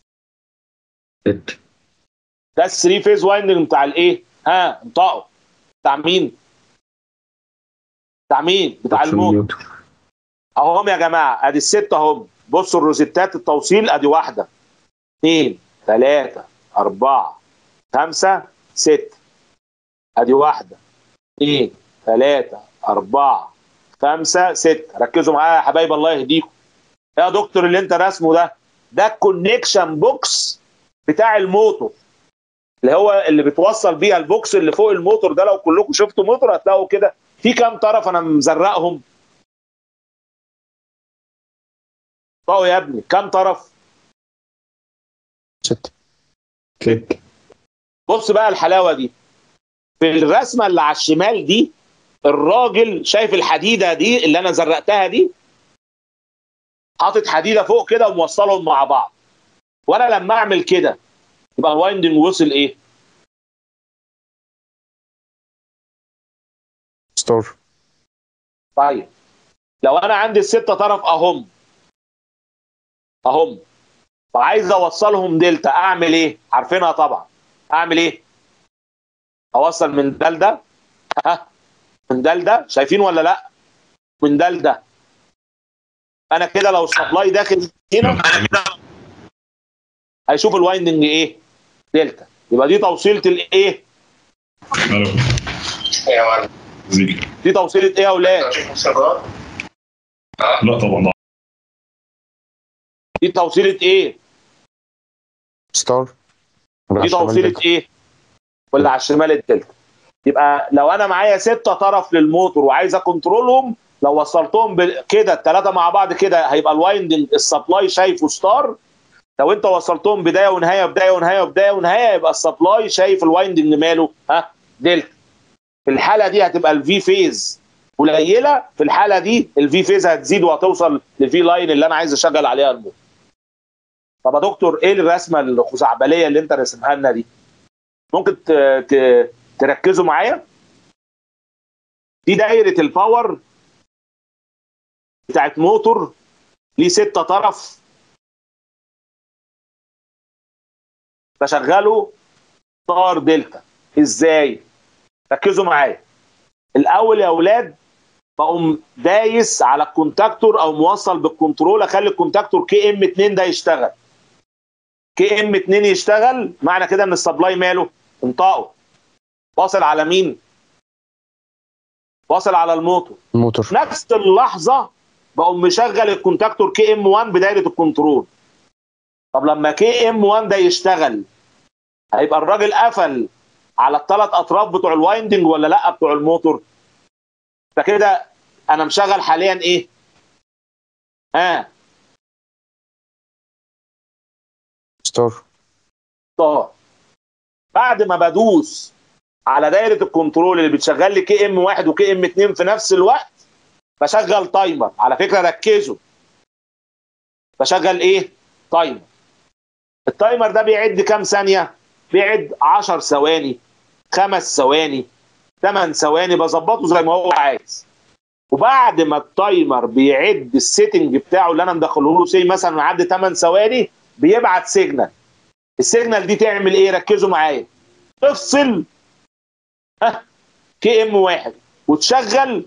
ست ده الثري فيز وايندنج بتاع الإيه؟ ها انطقوا بتاع مين؟ بتاع مين؟ بتاع الموت اهم يا جماعه ادي الستة اهم بصوا الروزيتات التوصيل ادي واحده اثنين ثلاثة أربعة خمسة ستة ادي واحدة اثنين ثلاثة أربعة خمسة ستة ركزوا معايا يا حبايب الله يهديكم يا دكتور اللي انت راسمه ده ده الكونكشن بوكس بتاع الموتور اللي هو اللي بتوصل بيها البوكس اللي فوق الموتور ده لو كلكم شفتوا موتور هتلاقوا كده في كام طرف انا مزرقهم طاقوا يا ابني كام طرف ستة ست بص بقى الحلاوه دي في الرسمه اللي على الشمال دي الراجل شايف الحديده دي اللي انا زرقتها دي حاطط حديده فوق كده وموصلهم مع بعض وانا لما اعمل كده يبقى الوايندنج وصل ايه ستار طيب لو انا عندي الستة طرف اهم اهم وعايز اوصلهم دلتا اعمل ايه عارفينها طبعا اعمل ايه اوصل من ده لده ها من ده لده شايفين ولا لا من ده لده انا كده لو السبلاي داخل هنا هيشوف الوايندنج ايه دلتا يبقى دي توصيله الايه دي توصيله ايه يا اولاد لا طبعا دي توصيله ايه ستار دي توصيله ايه ولا على الشمال الدلتا يبقى لو انا معايا ستة طرف للموتور وعايز اكنترولهم لو وصلتهم ب- كده الثلاثه مع بعض كده هيبقى الوايندنج السبلاي شايفه ستار لو انت وصلتهم بدايه ونهايه بدايه ونهايه بدايه ونهايه يبقى السبلاي شايف الوايندنج ماله ها دلتا في الحاله دي هتبقى الفي فيز قليله في الحاله دي الفي فيز هتزيد وهتوصل للفي لاين اللي انا عايز اشغل عليها الموتور طب يا دكتور ايه الرسمه الخزعبليه اللي انت راسمها لنا دي ممكن ت... ت... تركزوا معايا دي دايره الباور بتاعت موتور ليه ستة طرف بشغله ستار دلتا ازاي ركزوا معايا الاول يا اولاد بقوم دايس على الكونتاكتور او موصل بالكنترول اخلي الكونتاكتور كي ام 2 ده يشتغل كي ام 2 يشتغل معنى كده ان السبلاي ماله انطقه واصل على مين واصل على الموتور الموتور في نفس اللحظه بقوم مشغل الكونتاكتور كي ام 1 بدايه الكنترول طب لما كي ام 1 ده يشتغل هيبقى الراجل قفل على الثلاث اطراف بتوع الوايندنج ولا لا بتوع الموتور فكده انا مشغل حاليا ايه اه ستار طار بعد ما بدوس على دايره الكنترول اللي بتشغل لي كي ام واحد وكي ام اتنين في نفس الوقت بشغل تايمر على فكره ركزوا بشغل ايه تايمر التايمر ده بيعد كام ثانيه بيعد 10 ثواني خمس ثواني 8 ثواني بظبطه زي ما هو عايز وبعد ما التايمر بيعد السيتنج بتاعه اللي انا مدخله له سي مثلا عدى 8 ثواني بيبعت سيجنال السيجنال دي تعمل ايه ركزوا معايا تفصل ها كي ام واحد وتشغل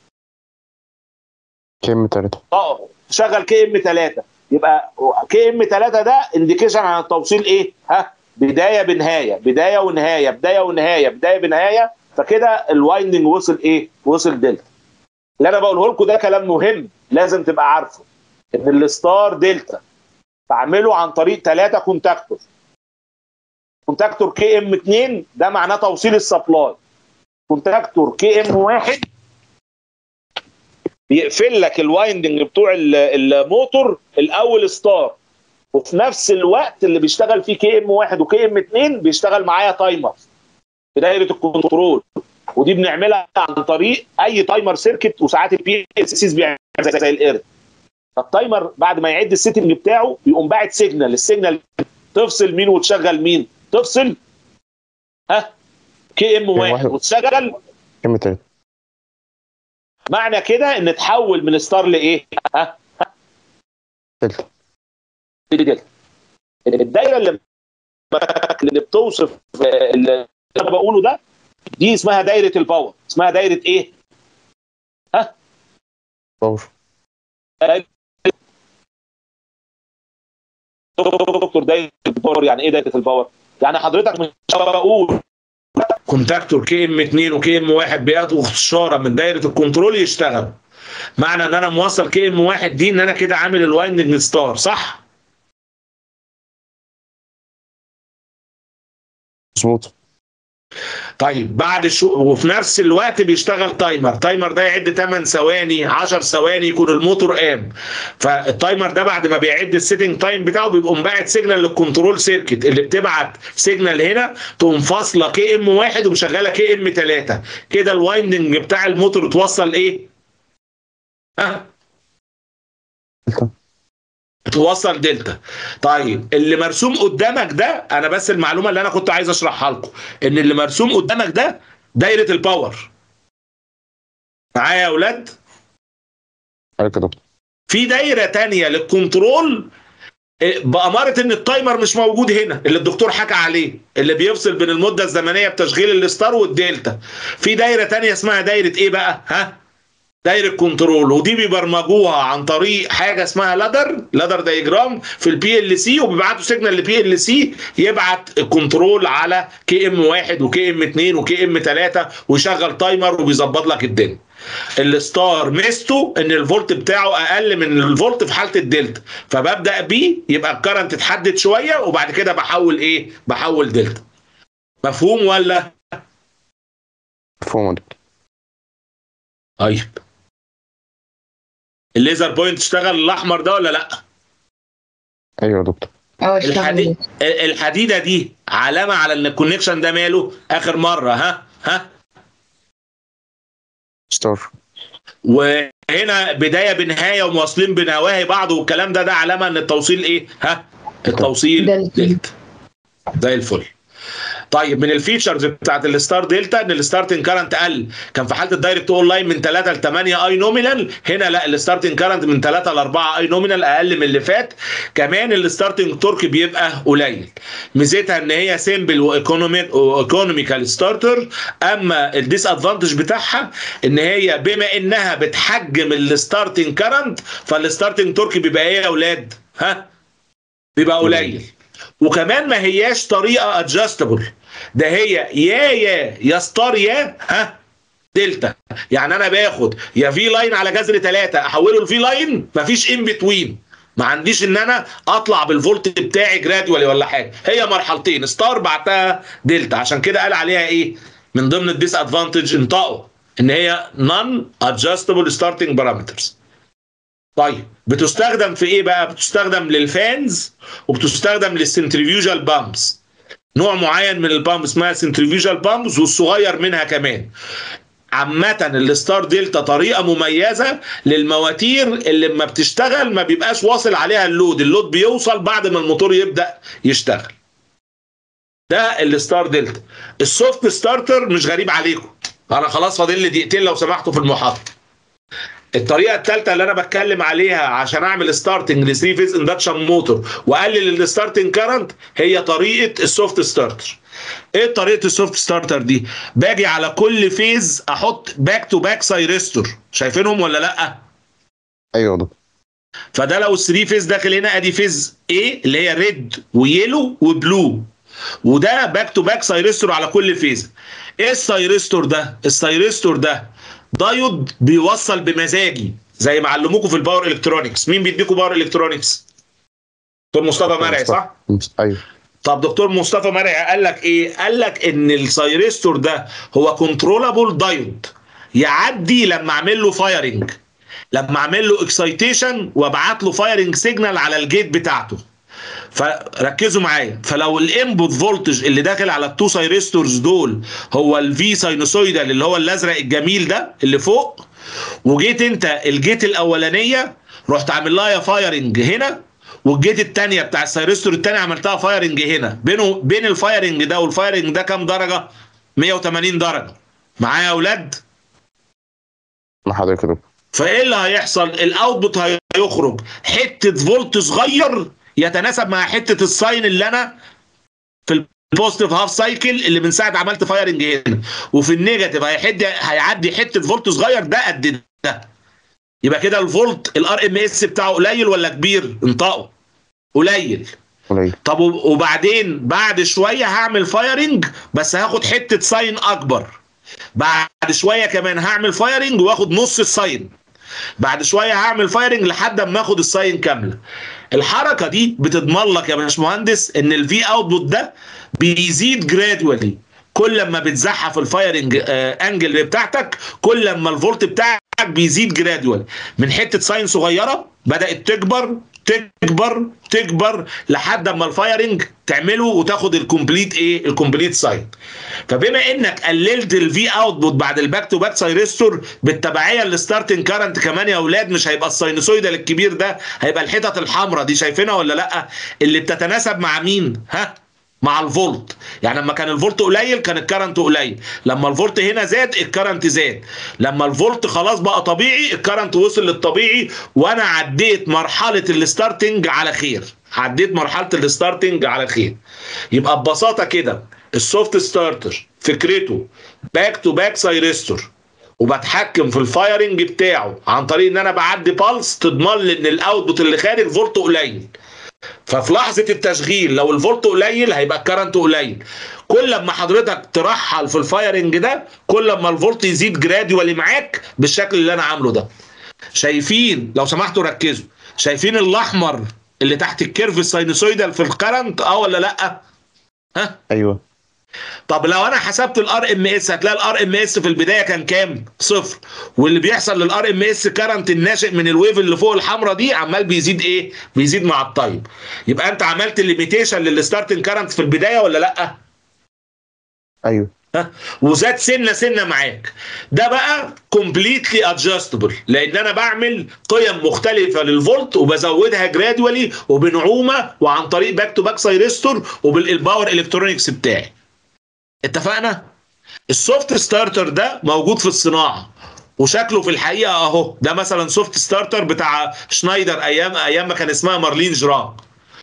كام تلاتة اه تشغل كي ام 3 يبقى كي ام 3 ده انديكيشن عن التوصيل ايه ها بدايه بنهايه بدايه ونهايه بدايه ونهايه بدايه بنهايه فكده الوايندنج وصل ايه وصل دلتا اللي انا بقوله لكم ده كلام مهم لازم تبقى عارفه ان الستار دلتا بعمله عن طريق ثلاثه كونتاكتور كونتاكتور كي ام 2 ده معناه توصيل السبلاي كونتاكتور كي ام 1 بيقفل لك الوايندنج بتوع ال- الموتور الاول ستار وفي نفس الوقت اللي بيشتغل فيه كي ام 1 وكي ام 2 بيشتغل معايا تايمر في دايره الكنترول ودي بنعملها عن طريق اي تايمر سيركت وساعات البي اس سيز بيعمل زي, زي القرد فالتايمر بعد ما يعد السيتنج بتاعه يقوم باعت سيجنال السيجنال تفصل مين وتشغل مين تفصل ها كي ام واحد. واحد وتشغل كم تلاتة معنى كده ان تحول من ستار لايه ها تلاتة دي الدايره اللي اللي بتوصف اللي انا بقوله ده دي اسمها دايره الباور اسمها دايره ايه باور دكتور دايره الباور يعني ايه دايره الباور يعني حضرتك مش بقول كونتاكتور كي ام 2 وكي ام 1 بياخدوا اشاره من دايره الكنترول يشتغل معنى ان انا موصل كي ام 1 دي ان انا كده عامل الوايندنج ستار صح مظبوط طيب بعد شو وفي نفس الوقت بيشتغل تايمر تايمر ده يعد 8 ثواني 10 ثواني يكون الموتور قام فالتايمر ده بعد ما بيعد السيتنج تايم بتاعه بيبقى مبعت سيجنال للكنترول سيركت اللي بتبعت سيجنال هنا تقوم فاصله كي ام واحد ومشغله كي ام 3 كده الوايندنج بتاع الموتور اتوصل ايه؟ ها؟ توصل دلتا طيب اللي مرسوم قدامك ده انا بس المعلومه اللي انا كنت عايز اشرحها لكم ان اللي مرسوم قدامك ده دايره الباور معايا يا اولاد عليك يا دكتور في دايره تانية للكنترول إيه، بأمارة إن التايمر مش موجود هنا اللي الدكتور حكى عليه اللي بيفصل بين المدة الزمنية بتشغيل الستار والدلتا في دايرة تانية اسمها دايرة إيه بقى؟ ها؟ دايرة كنترول ودي بيبرمجوها عن طريق حاجة اسمها لادر لادر دايجرام في البي ال سي وبيبعتوا سيجنال لبي ال سي يبعت الكنترول على كي ام واحد وكي ام اتنين وكي ام تلاتة ويشغل تايمر وبيظبط لك الدنيا الستار ميزته ان الفولت بتاعه اقل من الفولت في حاله الدلتا فببدا بيه يبقى الكرنت اتحدد شويه وبعد كده بحول ايه بحول دلتا مفهوم ولا مفهوم يا دكتور طيب الليزر بوينت اشتغل الاحمر ده ولا لا ايوه يا دكتور اه الحديد اشتغل الحديده دي علامه على ان الكونكشن ده ماله اخر مره ها ها ستار وهنا بدايه بنهايه ومواصلين بنواهي بعض والكلام ده ده علامه ان التوصيل ايه ها التوصيل دلتا. دلتا زي الفل طيب من الفيتشرز بتاعت الستار دلتا ان الستارتنج كارنت قل كان في حاله الدايركت اون لاين من 3 ل 8 اي نومينال هنا لا الستارتنج كارنت من 3 ل 4 اي نومينال اقل من اللي فات كمان الستارتنج تورك بيبقى قليل ميزتها ان هي سيمبل وايكونوميكال ستارتر اما الديس ادفانتج بتاعها ان هي بما انها بتحجم الستارتنج كارنت فالستارتنج تورك بيبقى ايه يا اولاد ها بيبقى قليل وكمان ما هياش طريقه ادجستبل ده هي يا يا يا ستار يا ها دلتا يعني انا باخد يا في لاين على جذر ثلاثة احوله لفي لاين مفيش ان بتوين ما عنديش ان انا اطلع بالفولت بتاعي جرادولي ولا حاجه هي مرحلتين ستار بعتها دلتا عشان كده قال عليها ايه من ضمن الديس ادفانتج انطقوا ان هي نون ادجستبل ستارتنج بارامترز طيب بتستخدم في ايه بقى بتستخدم للفانز وبتستخدم للسنتريفيوجال بامبس نوع معين من البامب اسمها سنتريفيوجال بامبس والصغير منها كمان عامة الستار دلتا طريقة مميزة للمواتير اللي لما بتشتغل ما بيبقاش واصل عليها اللود اللود بيوصل بعد ما الموتور يبدأ يشتغل ده الستار دلتا السوفت ستارتر مش غريب عليكم انا خلاص فاضل لي دقيقتين لو سمحتوا في المحاضرة الطريقه الثالثه اللي انا بتكلم عليها عشان اعمل ستارتنج ل 3 فيز اندكشن موتور واقلل الستارتنج كارنت هي طريقه السوفت ستارتر ايه طريقه السوفت ستارتر دي باجي على كل فيز احط باك تو باك سايرستور شايفينهم ولا لا ايوه يا دكتور فده لو 3 فيز داخل هنا ادي فيز ايه اللي هي ريد ويلو وبلو وده باك تو باك سايرستور على كل فيز ايه السايرستور ده السايرستور ده دايود بيوصل بمزاجي زي ما علموكم في الباور الكترونكس مين بيديكم باور الكترونكس دكتور مصطفى مرعي صح ايوه طب دكتور مصطفى مرعي قال لك ايه قال لك ان السايرستور ده هو كنترولابل دايود يعدي لما اعمل له فايرنج لما اعمل له اكسايتيشن وابعت له فايرنج سيجنال على الجيت بتاعته فركزوا معايا فلو الانبوت فولتج اللي داخل على التو سايرستورز دول هو الفي ساينوسويدال اللي هو الازرق الجميل ده اللي فوق وجيت انت الجيت الاولانيه رحت عامل لها فايرنج هنا والجيت الثانيه بتاع السايرستور الثاني عملتها فايرنج هنا بينه بين الفايرنج ده والفايرنج ده كام درجه 180 درجه معايا يا اولاد مع حضرتك يا دكتور فايه اللي هيحصل الاوتبوت هيخرج حته فولت صغير يتناسب مع حته الساين اللي انا في البوزيتيف هاف سايكل اللي من ساعه عملت فايرنج هنا وفي النيجاتيف هيحد هيعدي حته فولت صغير ده قد ده يبقى كده الفولت الار ام اس بتاعه قليل ولا كبير انطقه قليل قليل طب وبعدين بعد شويه هعمل فايرنج بس هاخد حته ساين اكبر بعد شويه كمان هعمل فايرنج واخد نص الساين بعد شويه هعمل فايرنج لحد اما اخد الساين كامله الحركه دي بتضمن لك يا باشمهندس ان الفي اوتبوت ده بيزيد جرادوالي كل ما بتزحف الفايرنج آه انجل بتاعتك كل ما الفولت بتاعك بيزيد جرادوال من حته ساين صغيره بدات تكبر تكبر تكبر لحد اما الفايرنج تعمله وتاخد الكومبليت ايه الكومبليت ساين فبما انك قللت الفي اوتبوت بعد الباك تو باك سايرستور بالتبعيه للستارتنج كارنت كمان يا اولاد مش هيبقى الساينوسويدال الكبير ده هيبقى الحتت الحمراء دي شايفينها ولا لا اللي بتتناسب مع مين ها مع الفولت يعني لما كان الفولت قليل كان الكرنت قليل لما الفولت هنا زاد الكرنت زاد لما الفولت خلاص بقى طبيعي الكرنت وصل للطبيعي وانا عديت مرحله الستارتنج على خير عديت مرحله الستارتنج على خير يبقى ببساطه كده السوفت ستارتر فكرته باك تو باك سايرستور وبتحكم في الفايرنج بتاعه عن طريق ان انا بعدي بالس تضمن لي ان الاوتبوت اللي خارج فولت قليل ففي لحظه التشغيل لو الفولت قليل هيبقى الكرنت قليل كل ما حضرتك ترحل في الفايرنج ده كل ما الفولت يزيد جراديوالي معاك بالشكل اللي انا عامله ده شايفين لو سمحتوا ركزوا شايفين الاحمر اللي تحت الكيرف الساينوسويدال في الكرنت اه ولا لا ها ايوه طب لو انا حسبت الار ام اس هتلاقي الار ام اس في البدايه كان كام؟ صفر واللي بيحصل للار ام اس كرنت الناشئ من الويف اللي فوق الحمراء دي عمال بيزيد ايه؟ بيزيد مع التايم يبقى انت عملت ليميتيشن للستارتنج كرنت في البدايه ولا لا؟ ايوه ها وزاد سنه سنه معاك ده بقى كومبليتلي ادجستبل لان انا بعمل قيم مختلفه للفولت وبزودها جرادولي وبنعومه وعن طريق باك تو باك سايرستور وبالباور الكترونكس بتاعي اتفقنا السوفت ستارتر ده موجود في الصناعه وشكله في الحقيقه اهو ده مثلا سوفت ستارتر بتاع شنايدر ايام ايام ما كان اسمها مارلين جرام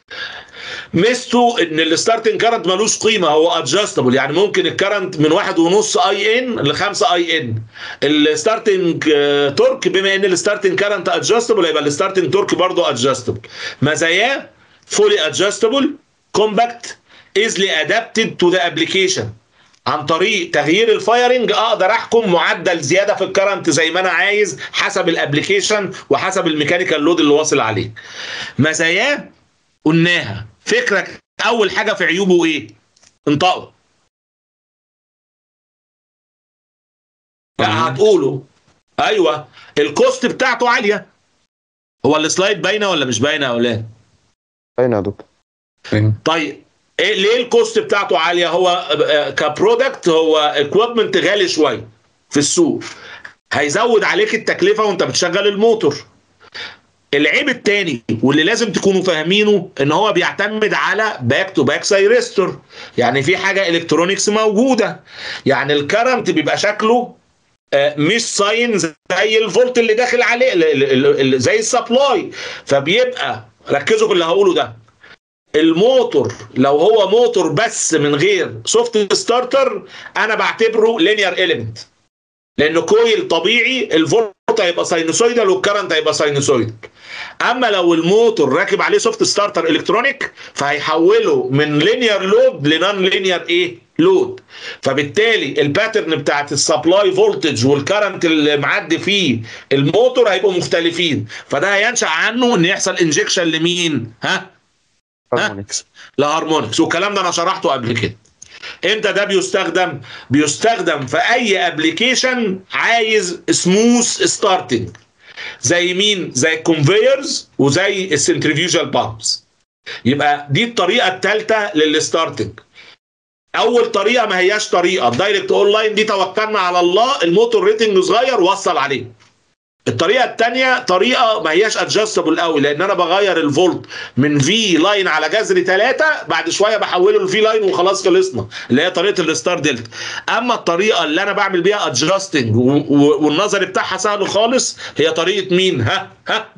ميزته ان الستارتنج كارنت ملوش قيمه هو ادجستبل يعني ممكن الكرنت من واحد ونص اي ان لخمسة اي ان الستارتنج تورك بما ان الستارتنج كارنت ادجستبل يبقى الستارتنج تورك برضه ادجستبل مزاياه فولي ادجستبل كومباكت ايزلي ادابتد تو ذا ابلكيشن عن طريق تغيير الفايرنج اقدر احكم معدل زياده في الكرنت زي ما انا عايز حسب الابلكيشن وحسب الميكانيكال لود اللي واصل عليه مزاياه قلناها فكرك اول حاجه في عيوبه ايه انطقوا لا هتقوله ايوه الكوست بتاعته عاليه هو السلايد باينه ولا مش باينه يا اولاد باينه يا دكتور طيب إيه ليه الكوست بتاعته عاليه هو كبرودكت هو اكويبمنت غالي شويه في السوق هيزود عليك التكلفه وانت بتشغل الموتور العيب الثاني واللي لازم تكونوا فاهمينه ان هو بيعتمد على باك تو باك سايرستور يعني في حاجه الكترونكس موجوده يعني الكرنت بيبقى شكله مش ساين زي الفولت اللي داخل عليه زي السبلاي فبيبقى ركزوا في اللي هقوله ده الموتور لو هو موتور بس من غير سوفت ستارتر انا بعتبره لينير اليمنت لانه كويل طبيعي الفولت هيبقى ساينوسويدال والكرنت هيبقى ساينوسويدال اما لو الموتور راكب عليه سوفت ستارتر الكترونيك فهيحوله من لينير لود لنون لينير ايه لود فبالتالي الباترن بتاعت السبلاي فولتج والكرنت اللي معدي فيه الموتور هيبقوا مختلفين فده هينشا عنه ان يحصل انجكشن لمين ها هارمونكس لهارمونكس والكلام ده انا شرحته قبل كده امتى ده بيستخدم بيستخدم في اي ابلكيشن عايز سموث ستارتنج زي مين زي الكونفيرز وزي السنتريفيوجال بامبس يبقى دي الطريقه الثالثه للستارتنج اول طريقه ما هياش طريقه الدايركت اون لاين دي توكلنا على الله الموتور ريتنج صغير وصل عليه الطريقه الثانيه طريقه ما هياش ادجستبل قوي لان انا بغير الفولت من في لاين على جذر ثلاثة بعد شويه بحوله لفي لاين وخلاص خلصنا اللي هي طريقه الستار دلتا اما الطريقه اللي انا بعمل بيها ادجستنج والنظري بتاعها سهل خالص هي طريقه مين ها ها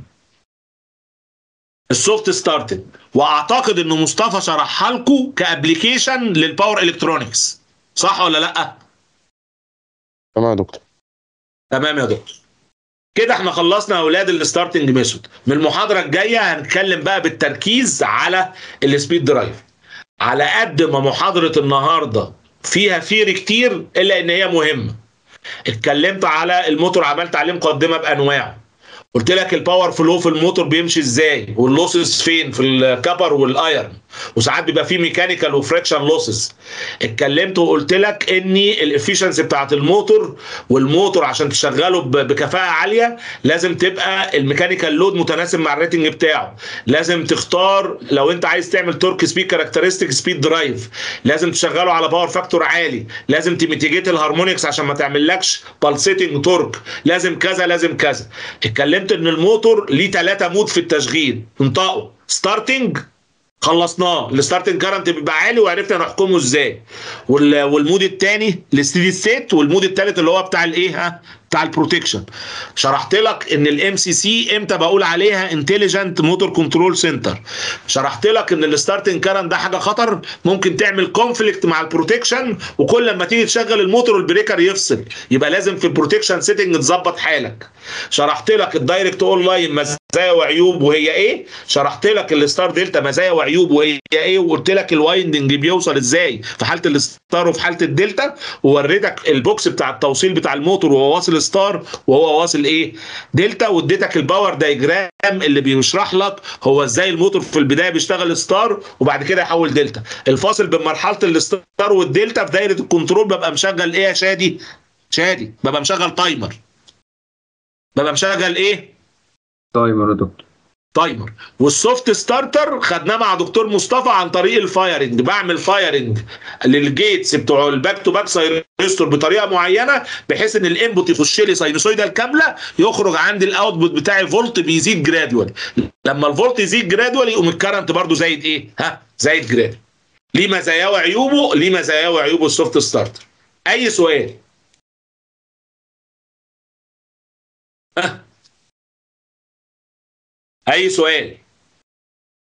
السوفت ستارتنج واعتقد ان مصطفى شرحها لكم كابلكيشن للباور الكترونكس صح ولا لا تمام يا دكتور تمام يا دكتور كده احنا خلصنا يا اولاد الستارتنج ميثود من المحاضره الجايه هنتكلم بقى بالتركيز على السبيد درايف على قد ما محاضره النهارده فيها فير كتير الا ان هي مهمه اتكلمت على الموتور عملت عليه مقدمه بانواعه قلت لك الباور فلو في الموتور بيمشي ازاي واللوسز فين في الكبر والايرن وساعات بيبقى فيه ميكانيكال وفريكشن لوسز اتكلمت وقلت لك ان الافشنسي بتاعت الموتور والموتور عشان تشغله ب- بكفاءه عاليه لازم تبقى الميكانيكال لود متناسب مع الريتنج بتاعه لازم تختار لو انت عايز تعمل تورك سبيد كاركترستيك سبيد درايف لازم تشغله على باور فاكتور عالي لازم تميتيجيت الهارمونكس عشان ما تعملكش بالسيتنج تورك لازم كذا لازم كذا اتكلمت ان الموتور ليه ثلاثه مود في التشغيل انطقوا ستارتنج خلصناه الستارتنج كارنت بيبقى عالي وعرفنا نحكمه ازاي وال- والمود الثاني الستيدي ستيت والمود الثالث اللي هو بتاع الايه ها بتاع البروتكشن شرحت لك ان الام سي سي امتى بقول عليها انتليجنت موتور كنترول سنتر شرحت لك ان الستارتنج كارنت ده حاجه خطر ممكن تعمل كونفليكت مع البروتكشن وكل لما تيجي تشغل الموتور البريكر يفصل يبقى لازم في البروتكشن سيتنج تظبط حالك شرحت لك الدايركت اون لاين مزايا وعيوب وهي ايه شرحت لك الستار دلتا مزايا وعيوب وهي ايه وقلت لك الوايندنج بيوصل ازاي في حاله الستار وفي حاله الدلتا ووريتك البوكس بتاع التوصيل بتاع الموتور وهو واصل ستار وهو واصل ايه دلتا واديتك الباور دايجرام اللي بيشرح لك هو ازاي الموتور في البدايه بيشتغل ستار وبعد كده يحول دلتا الفاصل بين مرحله الستار والدلتا في دايره الكنترول ببقى مشغل ايه يا شادي شادي ببقى مشغل تايمر ببقى مشغل ايه تايمر يا دكتور تايمر والسوفت ستارتر خدناه مع دكتور مصطفى عن طريق الفايرنج بعمل فايرنج للجيتس بتوع الباك تو باك سايرستور بطريقه معينه بحيث ان الانبوت يخش لي ساينوسويدال كامله يخرج عندي الاوتبوت بتاع الفولت بيزيد جرادوال لما الفولت يزيد جرادوال يقوم الكرنت برضو زايد ايه ها زايد جرادوال ليه مزاياه وعيوبه ليه مزاياه وعيوبه السوفت ستارتر اي سؤال ها اي سؤال